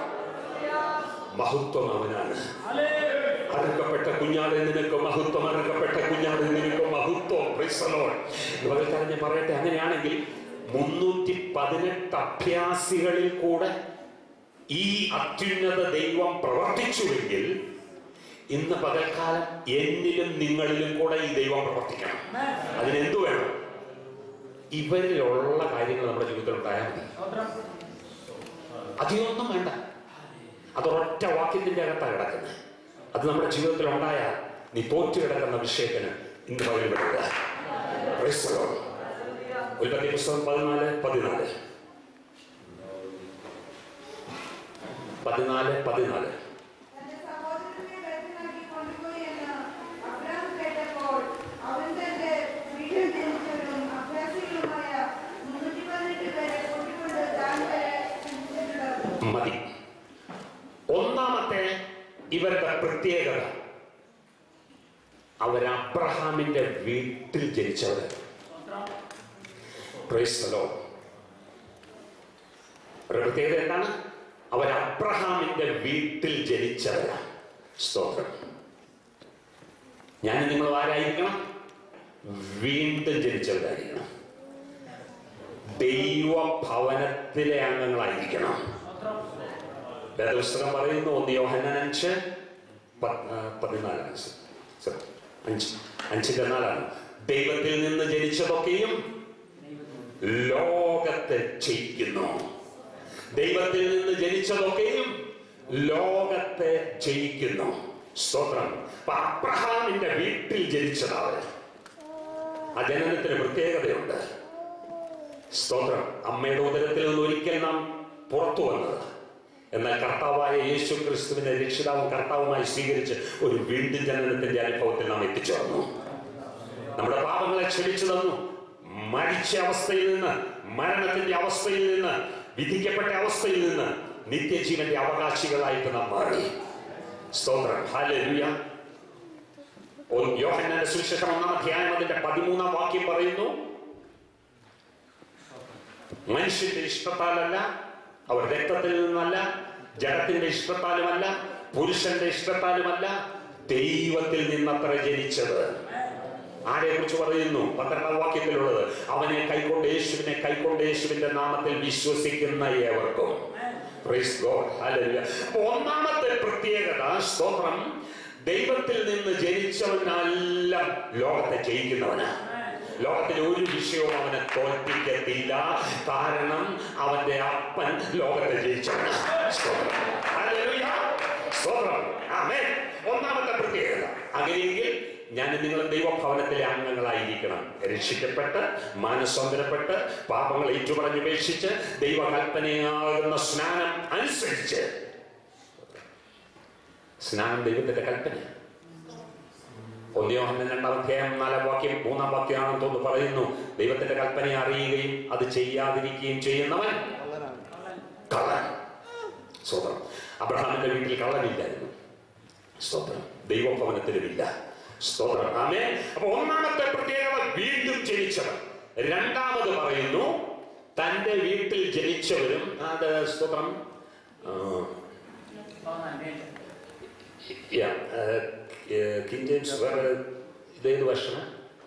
മഹത്വം അവനാണ് അറുക്കപ്പെട്ട കുഞ്ഞാടെ നിനക്ക് മഹത്വം അറുക്കപ്പെട്ട കുഞ്ഞാടെ നിനക്ക് മഹത്വം Praise the Lord. ഇതുപോലെ ഞാൻ പറയട്ടെ അങ്ങനെയാണെങ്കിൽ മുന്നൂറ്റി പതിനെട്ട് അഭ്യാസികളിൽ കൂടെ ഈ അത്യുന്നത ദൈവം പ്രവർത്തിച്ചുവെങ്കിൽ ഇന്ന് പകൽക്കാലം എന്നിലും നിങ്ങളിലും കൂടെ ഈ ദൈവം പ്രവർത്തിക്കണം അതിനെന്തു വേണം ഇവരിലുള്ള കാര്യങ്ങൾ നമ്മുടെ ജീവിതത്തിൽ ഉണ്ടായാൽ മതി അധികമൊന്നും വേണ്ട അത് ഒറ്റ വാക്യത്തിന്റെ അകത്താണ് കിടക്കുന്നത് അത് നമ്മുടെ ജീവിതത്തിൽ ഉണ്ടായാൽ നീ തോറ്റു കിടക്കുന്ന വിഷയത്തിന് ഇന്ന് പകരപ്പെടുക ഉൽപ്പത്തി പുസ്തകം പതിനാല് പതിനാല് പതിനാല് പതിനാല് തന്റെ സഹോദരനെ ബദ്ധനാക്കി കൊണ്ടുപോയി എന്ന് അബ്രഹാം കേട്ടപ്പോൾ അവൻ തന്റെ വീട്ടിൽ ജനിച്ചവരും അഭ്യാസികളുമായ മുന്നൂറ്റി പതിനെട്ട് പേരെ കൂട്ടിക്കൊണ്ട് താൻ വരെ ചെന്നിട്ടുണ്ടായിരുന്നു. മതി ഒന്നാമത്തെ ഇവരുടെ പ്രത്യേകത അവർ അബ്രഹാമിന്റെ വീട്ടിൽ ജനിച്ചവർ Praise the Lord. ഒരു പ്രത്യേകത എന്താണ് അവർ അബ്രഹാമിന്റെ വീട്ടിൽ ജനിച്ചവരാണ് സ്തോത്രം ഞാൻ നിങ്ങൾ ആരായിരിക്കണം വീണ്ടും ജനിച്ചവരായിരിക്കണം ദൈവഭവനത്തിലെ അംഗങ്ങളായിരിക്കണം വേദപുസ്തകം പറയുന്നു ഒന്ന് യോഹന്നാൻ അഞ്ച് പ- ആ, പതിനാലാണ് സ- അഞ്ച് അഞ്ചിന്റെ നാലാണ് ദൈവത്തിൽ നിന്ന് ജനിച്ചതൊക്കെയും ലോകത്തെ ജയിക്കുന്നു ദൈവത്തിൽ നിന്ന് ജനിച്ചതൊക്കെയും ലോകത്തെ ജയിക്കുന്നു സ്തോത്രം അപ്പൊ അബ്രഹാമിന്റെ വീട്ടിൽ ജനിച്ചതാണ് ആ ജനനത്തിന് പ്രത്യേകതയുണ്ട് സ്തോത്രം അമ്മയുടെ ഉദരത്തിൽ നിന്ന് ഒരിക്കൽ നാം പുറത്തു വന്നത് എന്നാൽ കർത്താവായ യേശു ക്രിസ്തുവിനെ രക്ഷിതാവും കർത്താവുമായി സ്വീകരിച്ച് ഒരു വീണ്ടും ജനനത്തിന്റെ അനുഭവത്തിൽ നാം എത്തിച്ചേർന്നു നമ്മുടെ പാപങ്ങളെ ക്ഷമിച്ചു തന്നു മരിച്ച അവസ്ഥയിൽ നിന്ന് മരണത്തിന്റെ അവസ്ഥയിൽ നിന്ന് വിധിക്കപ്പെട്ട അവസ്ഥയിൽ നിന്ന് നിത്യജീവന്റെ അവകാശികളായിട്ട് നാം മാറി സ്തോത്രം ഹാലൂയ യോഹന്നാന്റെ സുവിശേഷം ഒന്നാം അധ്യായം അതിന്റെ പതിമൂന്നാം വാക്യം പറയുന്നു മനുഷ്യന്റെ ഇഷ്ടത്താലല്ല അവർ രക്തത്തിൽ നിന്നല്ല ജഡത്തിന്റെ ഇഷ്ടത്താലുമല്ല പുരുഷന്റെ ഇഷ്ടത്താലുമല്ല ദൈവത്തിൽ നിന്നത്ര ജനിച്ചത് ആരെ കുറിച്ച് പറയുന്നു പന്ത്രണ്ടാം വാക്യത്തിലുള്ളത് അവനെ കൈക്കൊണ്ട് യേശുവിനെ കൈക്കൊണ്ട് യേശുവിന്റെ നാമത്തിൽ വിശ്വസിക്കുന്ന ഏവർക്കും Praise God. Hallelujah. അപ്പൊ ഒന്നാമത്തെ പ്രത്യേകത സ്തോത്രം ദൈവത്തിൽ നിന്ന് ജനിച്ചവനെല്ലാം ലോകത്തെ ജയിക്കുന്നവനാണ് ലോകത്തിൽ ഒരു വിഷയവും അവനെ തോൽപ്പിക്കത്തില്ല കാരണം അവന്റെ അപ്പൻ ലോകത്തെ ജയിച്ചവനാണ് സ്തോത്രം Hallelujah. സ്തോത്രം ആമേൻ ഒന്നാമത്തെ പ്രത്യേകത അങ്ങനെയെങ്കിൽ ഞാൻ നിങ്ങൾ ദൈവഭവനത്തിലെ അംഗങ്ങളായിരിക്കണം രക്ഷിക്കപ്പെട്ട് മാനസാന്തരപ്പെട്ട് പാപങ്ങൾ ഏറ്റുപറഞ്ഞുപേക്ഷിച്ച് ദൈവകൽപ്പനയാകുന്ന സ്നാനം അനുസരിച്ച് സ്നാനം ദൈവത്തിന്റെ കൽപ്പന ഒന്നിയോഹന്ന രണ്ടാം അധ്യായം നാലാം വാക്യം മൂന്നാം വാക്യമാണെന്ന് തോന്നുന്നു പറയുന്നു ദൈവത്തിന്റെ കൽപ്പനയെ അറിയുകയും അത് ചെയ്യാതിരിക്കുകയും ചെയ്യുന്നവൻ കള്ളൻ സ്തോത്രം അബ്രഹാമിന്റെ വീട്ടിൽ കള്ളനില്ലായിരുന്നു സ്തോത്രം ദൈവഭവനത്തിലുമില്ല സ്തോത്രം ആമേ അപ്പൊ ഒന്നാമത്തെ പ്രത്യേകത വീണ്ടും ജനിച്ചവൻ രണ്ടാമത് പറയുന്നു തന്റെ വീട്ടിൽ ജനിച്ചവരും അത് സ്തോത്രം ആ, yeah, uh, uh, King James വേറെ ഇതേത് വർഷം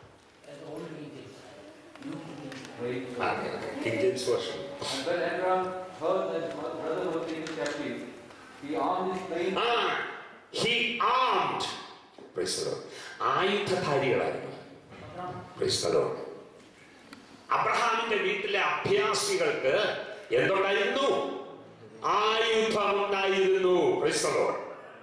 കിങ് ജെയിംസ് വർഷം And when Abraham heard that his brother was taken captive, he armed his trained ആ ഹി ആംഡ് ആയുധധാരികളായിരുന്നു Praise the Lord. അബ്രഹാമിന്റെ വീട്ടിലെ അഭ്യാസികൾക്ക് എന്തുണ്ടായിരുന്നു ആയുധമുണ്ടായിരുന്നു Praise the Lord.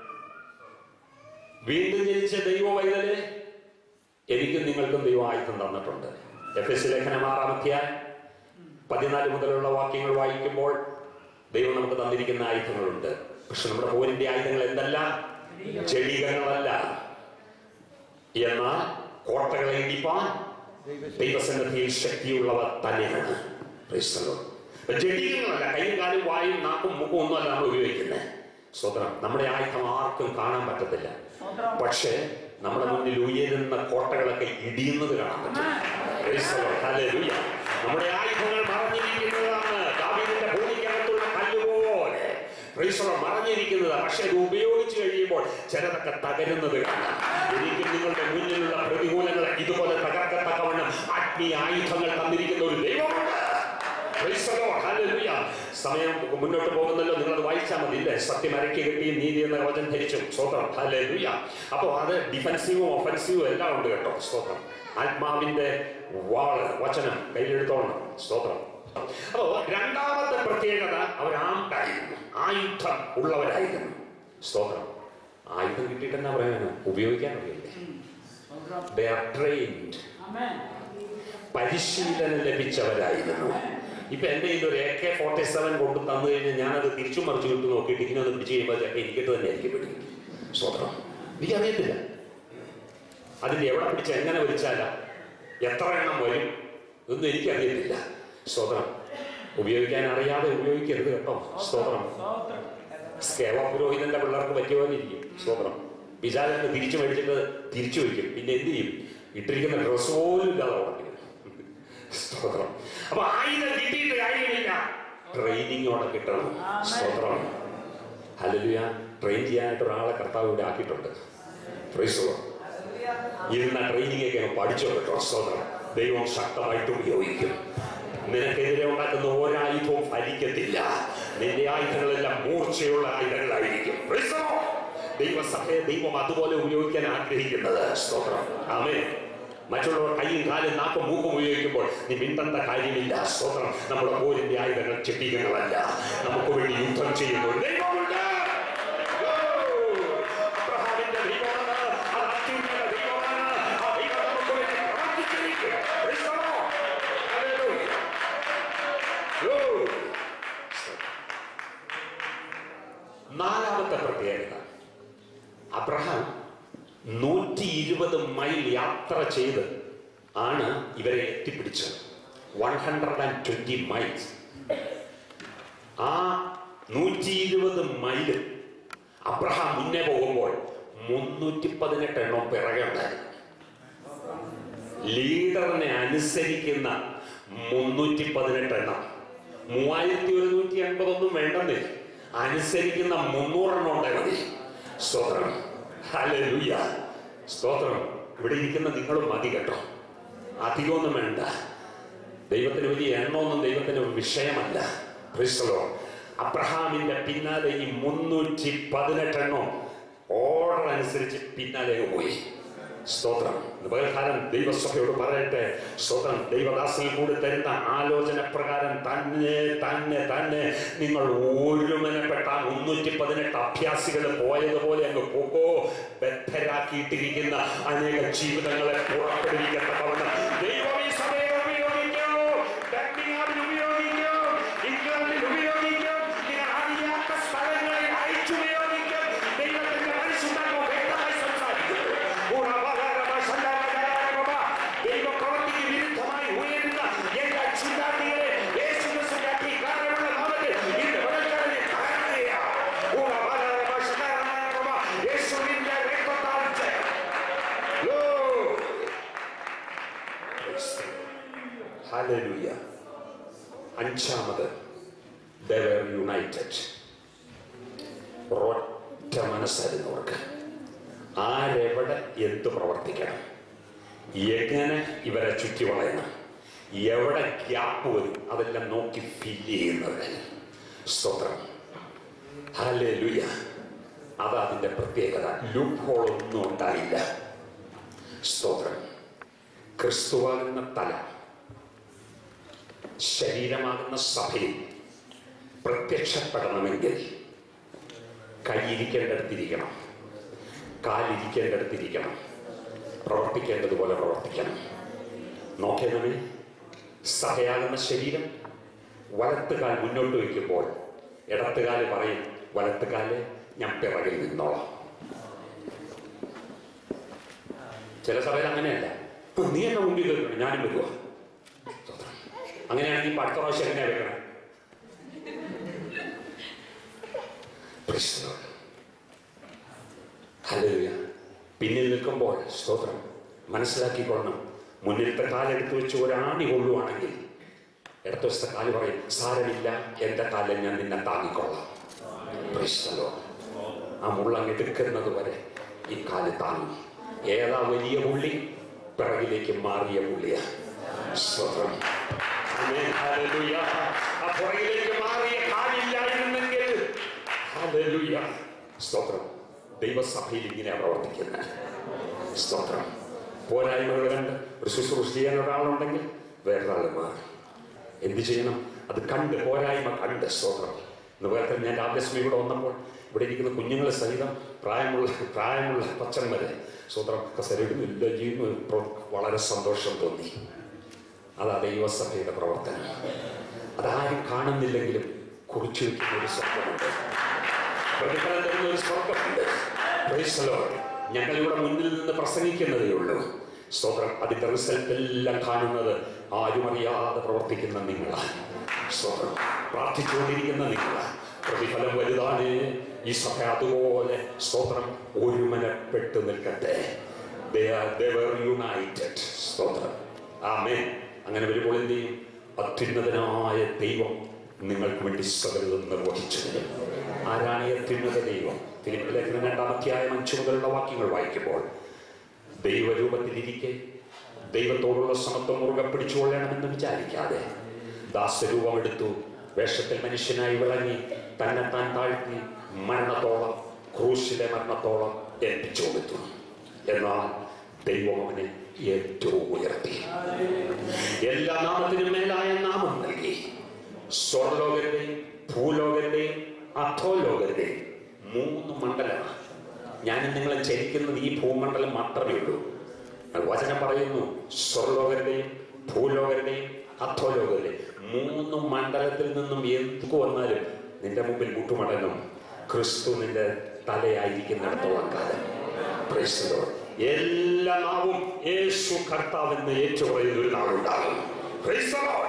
വീണ്ടും ജനിച്ച ദൈവ വൈതല് എനിക്കും നിങ്ങൾക്കും ദൈവം ആയുധം തന്നിട്ടുണ്ട് എഫ് എസ് ലേഖനം ആറാമധ്യായം പതിനാല് മുതലുള്ള വാക്യങ്ങൾ വായിക്കുമ്പോൾ ദൈവം നമുക്ക് തന്നിരിക്കുന്ന ആയുധങ്ങളുണ്ട് പക്ഷെ നമ്മുടെ പോരിന്റെ ആയുധങ്ങൾ എന്തല്ല ചെടികളല്ല എന്നാൽ കോട്ടകളെ ഇടിപ്പാൻ ദൈവസന്നിധിയിൽ ശക്തിയുള്ളവ തന്നെയാണ് Praise the Lord. അപ്പൊ ജഡികങ്ങളല്ല കൈയും കാലും വായും നാക്കും മുഖവും ഒന്നുമല്ല നമ്മൾ ഉപയോഗിക്കുന്നത് സ്വതന്ത്രം നമ്മുടെ ആയുധം ആർക്കും കാണാൻ പറ്റത്തില്ല പക്ഷേ നമ്മുടെ മുന്നിൽ ഉയരുന്ന കോട്ടകളൊക്കെ ഇടിയുന്നത് കാണാൻ പറ്റും Praise the Lord. Hallelujah. നമ്മുടെ ആയുധങ്ങൾ മറഞ്ഞിരിക്കുന്നതാണ് ദാവീദിന്റെ ഭൂമിക്കകത്തുള്ള കല്ലുപോലെ Praise the Lord. മറഞ്ഞിരിക്കുന്നതാണ് പക്ഷെ അത് ഉപയോഗിച്ച് കഴിയുമ്പോൾ ചിലതൊക്കെ തകരുന്നത് കാണാം എനിക്കും നിങ്ങളുടെ മുന്നിലുള്ള പ്രതികൂലങ്ങളെ ഇതുപോലെ തകർക്കത്തക്കവണ്ണം ആത്മീയ ആയുധങ്ങൾ തന്നിരിക്കുന്ന ഒരു ദൈവമുണ്ട് Praise the Lord. Hallelujah. സമയം മുന്നോട്ട് പോകുന്നല്ലോ നിങ്ങൾ അത് വായിച്ചാൽ മതി ഇല്ലേ സത്യം അരക്കി കിട്ടിയും നീതി എന്ന വചനം ധരിച്ചു സ്തോത്രം ഹല്ലേലൂയ അപ്പോൾ അത് ഡിഫൻസീവും ഒഫൻസീവും എല്ലാം ഉണ്ട് കേട്ടോ സ്തോത്രം ആത്മാവിന്റെ വാള് വചനം കയ്യിലെടുത്തോണം സ്തോത്രം അപ്പോ രണ്ടാമത്തെ പ്രത്യേകത അവർ ആണ്ടായിരുന്നു ആയുധം ഉള്ളവരായിരുന്നു സ്തോത്രം ആയുധം കിട്ടിയിട്ട് എന്നാ പറയാനാണ് ഉപയോഗിക്കാൻ അറിയില്ലേ ദേ ആർ ട്രെയിൻഡ് പരിശീലനം ലഭിച്ചവരായിരുന്നു ഇപ്പൊ എന്റെ കയ്യിൽ ഒരു എ കെ ഫോർട്ടി സെവൻ കൊണ്ട് തന്നു കഴിഞ്ഞാൽ ഞാനത് തിരിച്ചു മറിച്ചു വിട്ട് നോക്കിയിട്ട് ഇങ്ങനെ ഒന്ന് പിടിച്ച് കഴിയുമ്പോൾ ചിലപ്പോൾ എനിക്കിട്ട് തന്നെ ആയിരിക്കും പിടിക്കും സ്വതന്ത്രം എനിക്കറിയത്തില്ല അതിന്റെ എവിടെ പിടിച്ച് എങ്ങനെ വലിച്ചാല എത്ര എണ്ണം വരും ഇതൊന്നും എനിക്കറിയത്തില്ല സ്വതന്ത്രം ഉപയോഗിക്കാൻ അറിയാതെ ഉപയോഗിക്കരുത് കേട്ടോ സ്തോത്രം സേവ പുരോഹിതന്റെ പിള്ളേർക്ക് പറ്റിയവരിക്കും സ്തോത്രം വിചാരം തിരിച്ചു മേടിച്ചിട്ട് തിരിച്ചു വയ്ക്കും പിന്നെ എന്ത് ചെയ്യും ഇട്ടിരിക്കുന്ന ഡ്രസ് പോലും ഇല്ലാതെ ഉടക്കും സ്തോത്രം അപ്പൊ ആയുധം കിട്ടിയിട്ട് കാര്യമില്ല ട്രെയിനിങ്ങോടെ കിട്ടണം സ്തോത്രം ഹല്ലേലൂയ ട്രെയിൻ ചെയ്യാനായിട്ട് ഒരാളെ കർത്താവ് ഇവിടെ ആക്കിയിട്ടുണ്ട് Praise the Lord. ഇരുന്ന ട്രെയിനിങ് ഒക്കെ അങ്ങ് പഠിച്ചോ കേട്ടോ സ്തോത്രം ദൈവം ശക്തമായിട്ട് ഉപയോഗിക്കും നിനക്കെതിരെ ഉണ്ടാക്കുന്ന ഒരായുധവും ഫലിക്കത്തില്ല നിന്റെ ആയുധങ്ങളെല്ലാം മൂർച്ചയുള്ള ആയുധങ്ങളായിരിക്കും Praise the Lord. ദൈവസഭയെ ദൈവം അതുപോലെ ഉപയോഗിക്കാൻ ആഗ്രഹിക്കുന്നത് സ്തോത്രം ആമേ മറ്റുള്ളവർ കൈയും കാലും നാക്കും മൂക്കും ഉപയോഗിക്കുമ്പോൾ നീ മിണ്ടേണ്ട കാര്യമില്ല സ്തോത്രം നമ്മുടെ പോരിന്റെ ആയുധങ്ങൾ ചെട്ടികളല്ല നമുക്ക് വേണ്ടി യുദ്ധം ചെയ്യുന്ന ഒരു ദൈവമുണ്ട് ഓ! അബ്രഹാമിന്റെ ദൈവമാണ് അത് അത്യുന്നത ദൈവമാണ് ആ ദൈവം നമുക്ക് വേണ്ടി പ്രവർത്തിച്ചിരിക്കും Praise the Lord. Hallelujah. ഓ! നാലാമത്തെ പ്രത്യേകത അബ്രഹാം നൂറ്റി ഇരുപത് മൈൽ യാത്ര ചെയ്ത് ആണ് ഇവരെ എത്തിപ്പിടിച്ചത് one hundred and twenty miles ആ നൂറ്റി ഇരുപത് മൈല് അബ്രഹാം മുന്നേ പോകുമ്പോൾ മുന്നൂറ്റി പതിനെട്ട് എണ്ണം പിറകെ ഉണ്ടായിരുന്നു ലീഡറിനെ അനുസരിക്കുന്ന മുന്നൂറ്റി പതിനെട്ട് എണ്ണം മൂവായിരത്തി ഒരുന്നൂറ്റി എൺപതൊന്നും വേണ്ടെന്നേ അനുസരിക്കുന്ന മുന്നൂറെണ്ണം ഉണ്ടായി മതി സ്തോത്രം ഹല്ലേലൂയ സ്തോത്രം ഇവിടെ ഇരിക്കുന്ന നിങ്ങളും മതി കേട്ടോ അധികമൊന്നും വേണ്ട ദൈവത്തിന് വലിയ എണ്ണമൊന്നും ദൈവത്തിന് ഒരു വിഷയമല്ല ക്രിസ്തലോ അബ്രഹാമിന്റെ പിന്നാലെ ഈ മുന്നൂറ്റി പതിനെട്ടെണ്ണം ഓർഡർ അനുസരിച്ച് പിന്നാലെ അങ്ങ് പോയി സ്തോത്രം ഇന്ന് പകൽക്കാലം ദൈവസഭയോട് പറയട്ടെ സ്തോത്രം ദൈവദാസനിൽ കൂടി തരുന്ന ആലോചന പ്രകാരം തന്നെ തന്നെ തന്നെ നിങ്ങൾ ഒരുമനപ്പെട്ട ആ മുന്നൂറ്റി പതിനെട്ട് അഭ്യാസികൾ പോയതുപോലെ അങ്ങ് പോകോ ബദ്ധരാക്കിയിട്ടിരിക്കുന്ന അനേക ജീവിതങ്ങളെ പുറപ്പെടുവിക്കത്തക്കവണ്ണം ദൈവം ഈ സഭയെ ഉപയോഗിക്കൂ ബർമിംഗ്ഹാമിൽ ഉപയോഗിക്കൂ ഇംഗ്ലണ്ടിൽ ഉപയോഗിക്കും നിങ്ങൾ അറിയാത്ത സ്ഥലങ്ങളിൽ അയച്ചുപയോഗിക്കും ദൈവത്തിന്റെ പരിശുദ്ധാത്മ വ്യക്തമായി സംസാരിക്കും ദൈവപ്രവൃത്തിക്ക് വിരുദ്ധമായി ഉയരുന്ന എല്ലാ ചിന്താഗതികളെ യേശുക്രിസ്തുവിന്റെ അധികാരമുള്ള നാമത്തിൽ ഇന്ന് പകൽക്കാലം ഞാൻ കാണുകയാണ്. യേശുവിന്റെ രക്തത്താൽ ജയം. Hallelujah. അഞ്ചാമത് they were united ഒരൊറ്റ മനസ്സായിരുന്നു അവർക്ക് ആരെവിടെ എന്ത് പ്രവർത്തിക്കണം എങ്ങനെ ഇവരെ ചുറ്റി വളയണം എവിടെ ഗ്യാപ്പ് വരും അതെല്ലാം നോക്കി ഫില്ല് ചെയ്യുന്നത് സ്തോത്രം ഹലേ ലുയ അതാ അതിന്റെ പ്രത്യേകത ലൂപ്പ് ഹോൾ ഒന്നും ഉണ്ടായില്ല സ്തോത്രം ക്രിസ്തുവാകുന്ന തല ശരീരമാകുന്ന സഭയിൽ പ്രത്യക്ഷപ്പെടണമെങ്കിൽ കൈയിരിക്കേണ്ടടുത്തിരിക്കണം കാലിരിക്കേണ്ടടുത്തിരിക്കണം പ്രവർത്തിക്കേണ്ടതുപോലെ പ്രവർത്തിക്കണം നോക്കേണമേ സഭയാകുന്ന ശരീരം വലത്തുകാൽ മുന്നോട്ട് വയ്ക്കുമ്പോൾ ഇടത്തുകാല് പറയും വലത്തുകാല് ഞാൻ പിറകിൽ നിന്നോളാം ചില സഭയിൽ അങ്ങനെയല്ല "ആ, നീ എന്നെ മുമ്പിൽ വെക്കണം ഞാനും വരുവാ സ്തോത്രം. അങ്ങനെയാണെങ്കിൽ ഇപ്പൊ അടുത്ത പ്രാവശ്യം എങ്ങനെയാ വെക്കണം Praise the Lord. Hallelujah. പിന്നിൽ നിൽക്കുമ്പോൾ സ്തോത്രം മനസ്സിലാക്കിക്കൊള്ളണം മുന്നിലത്തെ കാലെടുത്ത് വെച്ച് ഒരാണി കൊള്ളുവാണെങ്കിൽ ഇടത്ത വശത്തെ കാല് പറയും സാരമില്ല എന്റെ കാലിൽ ഞാൻ നിന്നെ താങ്ങിക്കൊള്ളാം Praise the Lord. ആ മുള്ളങ്ങ് എടുക്കുന്നത് വരെ ഈ കാല് താങ്ങും ഏതാ വലിയ പുള്ളി പിറകിലേക്ക് മാറിയ പുള്ളിയാ സ്തോത്രം Amen. Hallelujah. ആ പുറകിലേക്ക് മാറിയ കാലില്ലായിരുന്നെങ്കിൽ Hallelujah. സ്തോത്രം ദൈവസഭയിൽ ഇങ്ങനെ പ്രവർത്തിക്കുന്നത് സ്തോത്രം പോരായ്മകൾ കണ്ട് ഒരു ശുശ്രൂഷ ചെയ്യാൻ ഒരാളുണ്ടെങ്കിൽ വേറൊരാൾ മാറി എന്ത് ചെയ്യണം അത് കണ്ട് പോരായ്മ കണ്ട് സ്തോത്രം ഇന്ന് വേറെ ഞാൻ രാജ്യസ്മി ഇവിടെ വന്നപ്പോൾ ഇവിടെ ഇരിക്കുന്ന കുഞ്ഞുങ്ങളെ സഹിതം പ്രായമുള്ള പ്രായമുള്ള പച്ചന്മാരെ സ്തോത്രം കസരയിടുന്നു ഇല്ല ചെയ്യുന്നു ഇപ്പോൾ വളരെ സന്തോഷം തോന്നി അതാ ദൈവസഭയുടെ പ്രവർത്തനം അതാരും കാണുന്നില്ലെങ്കിലും കുറിച്ചു വയ്ക്കുന്ന ഒരു സ്വർഗമുണ്ട് പ്രതിഫലം തരുന്ന ഒരു സ്വർഗമുണ്ട് Praise the Lord. ഞങ്ങൾ ഇവിടെ മുന്നിൽ നിന്ന് പ്രസംഗിക്കുന്നതേ ഉള്ളൂ സ്തോത്രം അതിന്റെ റിസൾട്ട് എല്ലാം കാണുന്നത് ആരും അറിയാതെ പ്രവർത്തിക്കുന്ന നിങ്ങളാണ് സ്തോത്രം പ്രാർത്ഥിച്ചുകൊണ്ടിരിക്കുന്ന നിങ്ങളാണ് പ്രതിഫലം വലുതാണ് ഈ സഭ അതുപോലെ സ്തോത്രം ഒരുമനപ്പെട്ട് നിൽക്കട്ടെ They are- they were united. സ്തോത്രം ആമേൻ അങ്ങനെ വരുമ്പോൾ എന്ത് ചെയ്യും അത്യുന്നതനായ ദൈവം നിങ്ങൾക്ക് വേണ്ടി സകലതും നിർവഹിച്ചു തരും ആരാണ് ഈ അത്യുന്നത ദൈവം ഫിലിപ്പ് ലേഖനം രണ്ടാമധ്യായം അഞ്ചു മുതലുള്ള വാക്യങ്ങൾ വായിക്കുമ്പോൾ ദൈവരൂപത്തിലിരിക്കെ ദൈവത്തോടുള്ള സമത്വം മുറുകെ പിടിച്ചുകൊള്ളണമെന്ന് വിചാരിക്കാതെ ദാസരൂപമെടുത്തു വേഷത്തിൽ മനുഷ്യനായി വിളങ്ങി തന്നെ താൻ താഴ്ത്തി മരണത്തോളം ക്രൂശിലെ മരണത്തോളം ഏൽപ്പിച്ചു കൊടുത്തു എന്നാൽ ദൈവം അവനെ ഏറ്റവും ഉയർത്തി എല്ലാ നാമത്തിനും മേലായ നാമം നൽകി സ്വർലോകരുടെയും ഭൂലോകരുടെയും അധോലോകരുടെയും മൂന്ന് മണ്ഡലമാണ് ഞാൻ നിങ്ങളെ ചരിക്കുന്നത് ഈ ഭൂമണ്ഡലം മാത്രമേ ഉള്ളൂ എന്നാൽ വചനം പറയുന്നു സ്വർലോകരുടെയും ഭൂലോകരുടെയും അധോലോകരുടെയും മൂന്ന് മണ്ഡലത്തിൽ നിന്നും എന്തു വന്നാലും നിന്റെ മുമ്പിൽ മുട്ടുമടങ്ങും ക്രിസ്തു നിന്റെ തലയായിരിക്കുന്നിടത്തോളം കാലം Praise the Lord. എല്ലാ നാവും യേശു കർത്താവെന്ന് ഏറ്റുപറയുന്ന ഒരു നാളുണ്ടാകും Praise the Lord.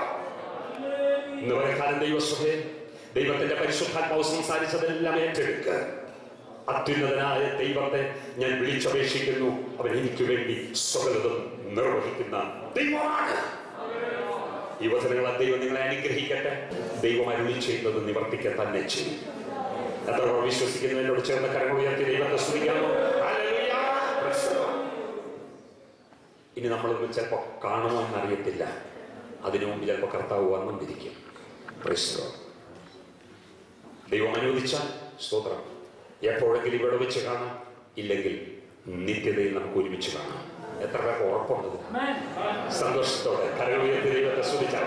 ഇന്ന് വരെക്കാലം ദൈവസഭയെ ദൈവത്തിന്റെ പരിശുദ്ധാത്മാവ് സംസാരിച്ചതെല്ലാം ഏറ്റെടുക്കുക അത്യുന്നതനായ ദൈവത്തെ ഞാൻ വിളിച്ചപേക്ഷിക്കുന്നു അവൻ എനിക്ക് വേണ്ടി സ്വകലതും നിർവഹിക്കുന്ന ദൈവമാണ് ഈ വചനങ്ങളെ ദൈവം നിങ്ങളെ അനുഗ്രഹിക്കട്ടെ ദൈവം അരുളി ചെയ്യുന്നത് നിവർത്തിക്കാൻ തന്നെ ചെയ്യും എത്ര പേർ വിശ്വസിക്കുന്നു എന്നോട് ചേർന്ന് കരങ്ങൾ ഉയർത്തി ദൈവത്തെ സ്തുതിക്കാമോ ഹല്ലേലൂയ. Praise the Lord. ഇനി നമ്മൾ ചിലപ്പോൾ കാണുമോ എന്നറിയത്തില്ല അതിനു മുമ്പ് ചിലപ്പോൾ കർത്താവ് വന്നിരിക്കും Praise the Lord. ദൈവം അനുവദിച്ച സ്തോത്രം എപ്പോഴെങ്കിലും ഇവിടെ വെച്ച് കാണാം ഇല്ലെങ്കിൽ നിത്യതയിൽ നമുക്ക് ഒരുമിച്ച് കാണാം എത്ര പേർക്ക് ഉറപ്പുണ്ട് ഇതിന്? സന്തോഷത്തോടെ കരകൾ ഉയർത്തി ദൈവത്തെ സ്തുതിച്ച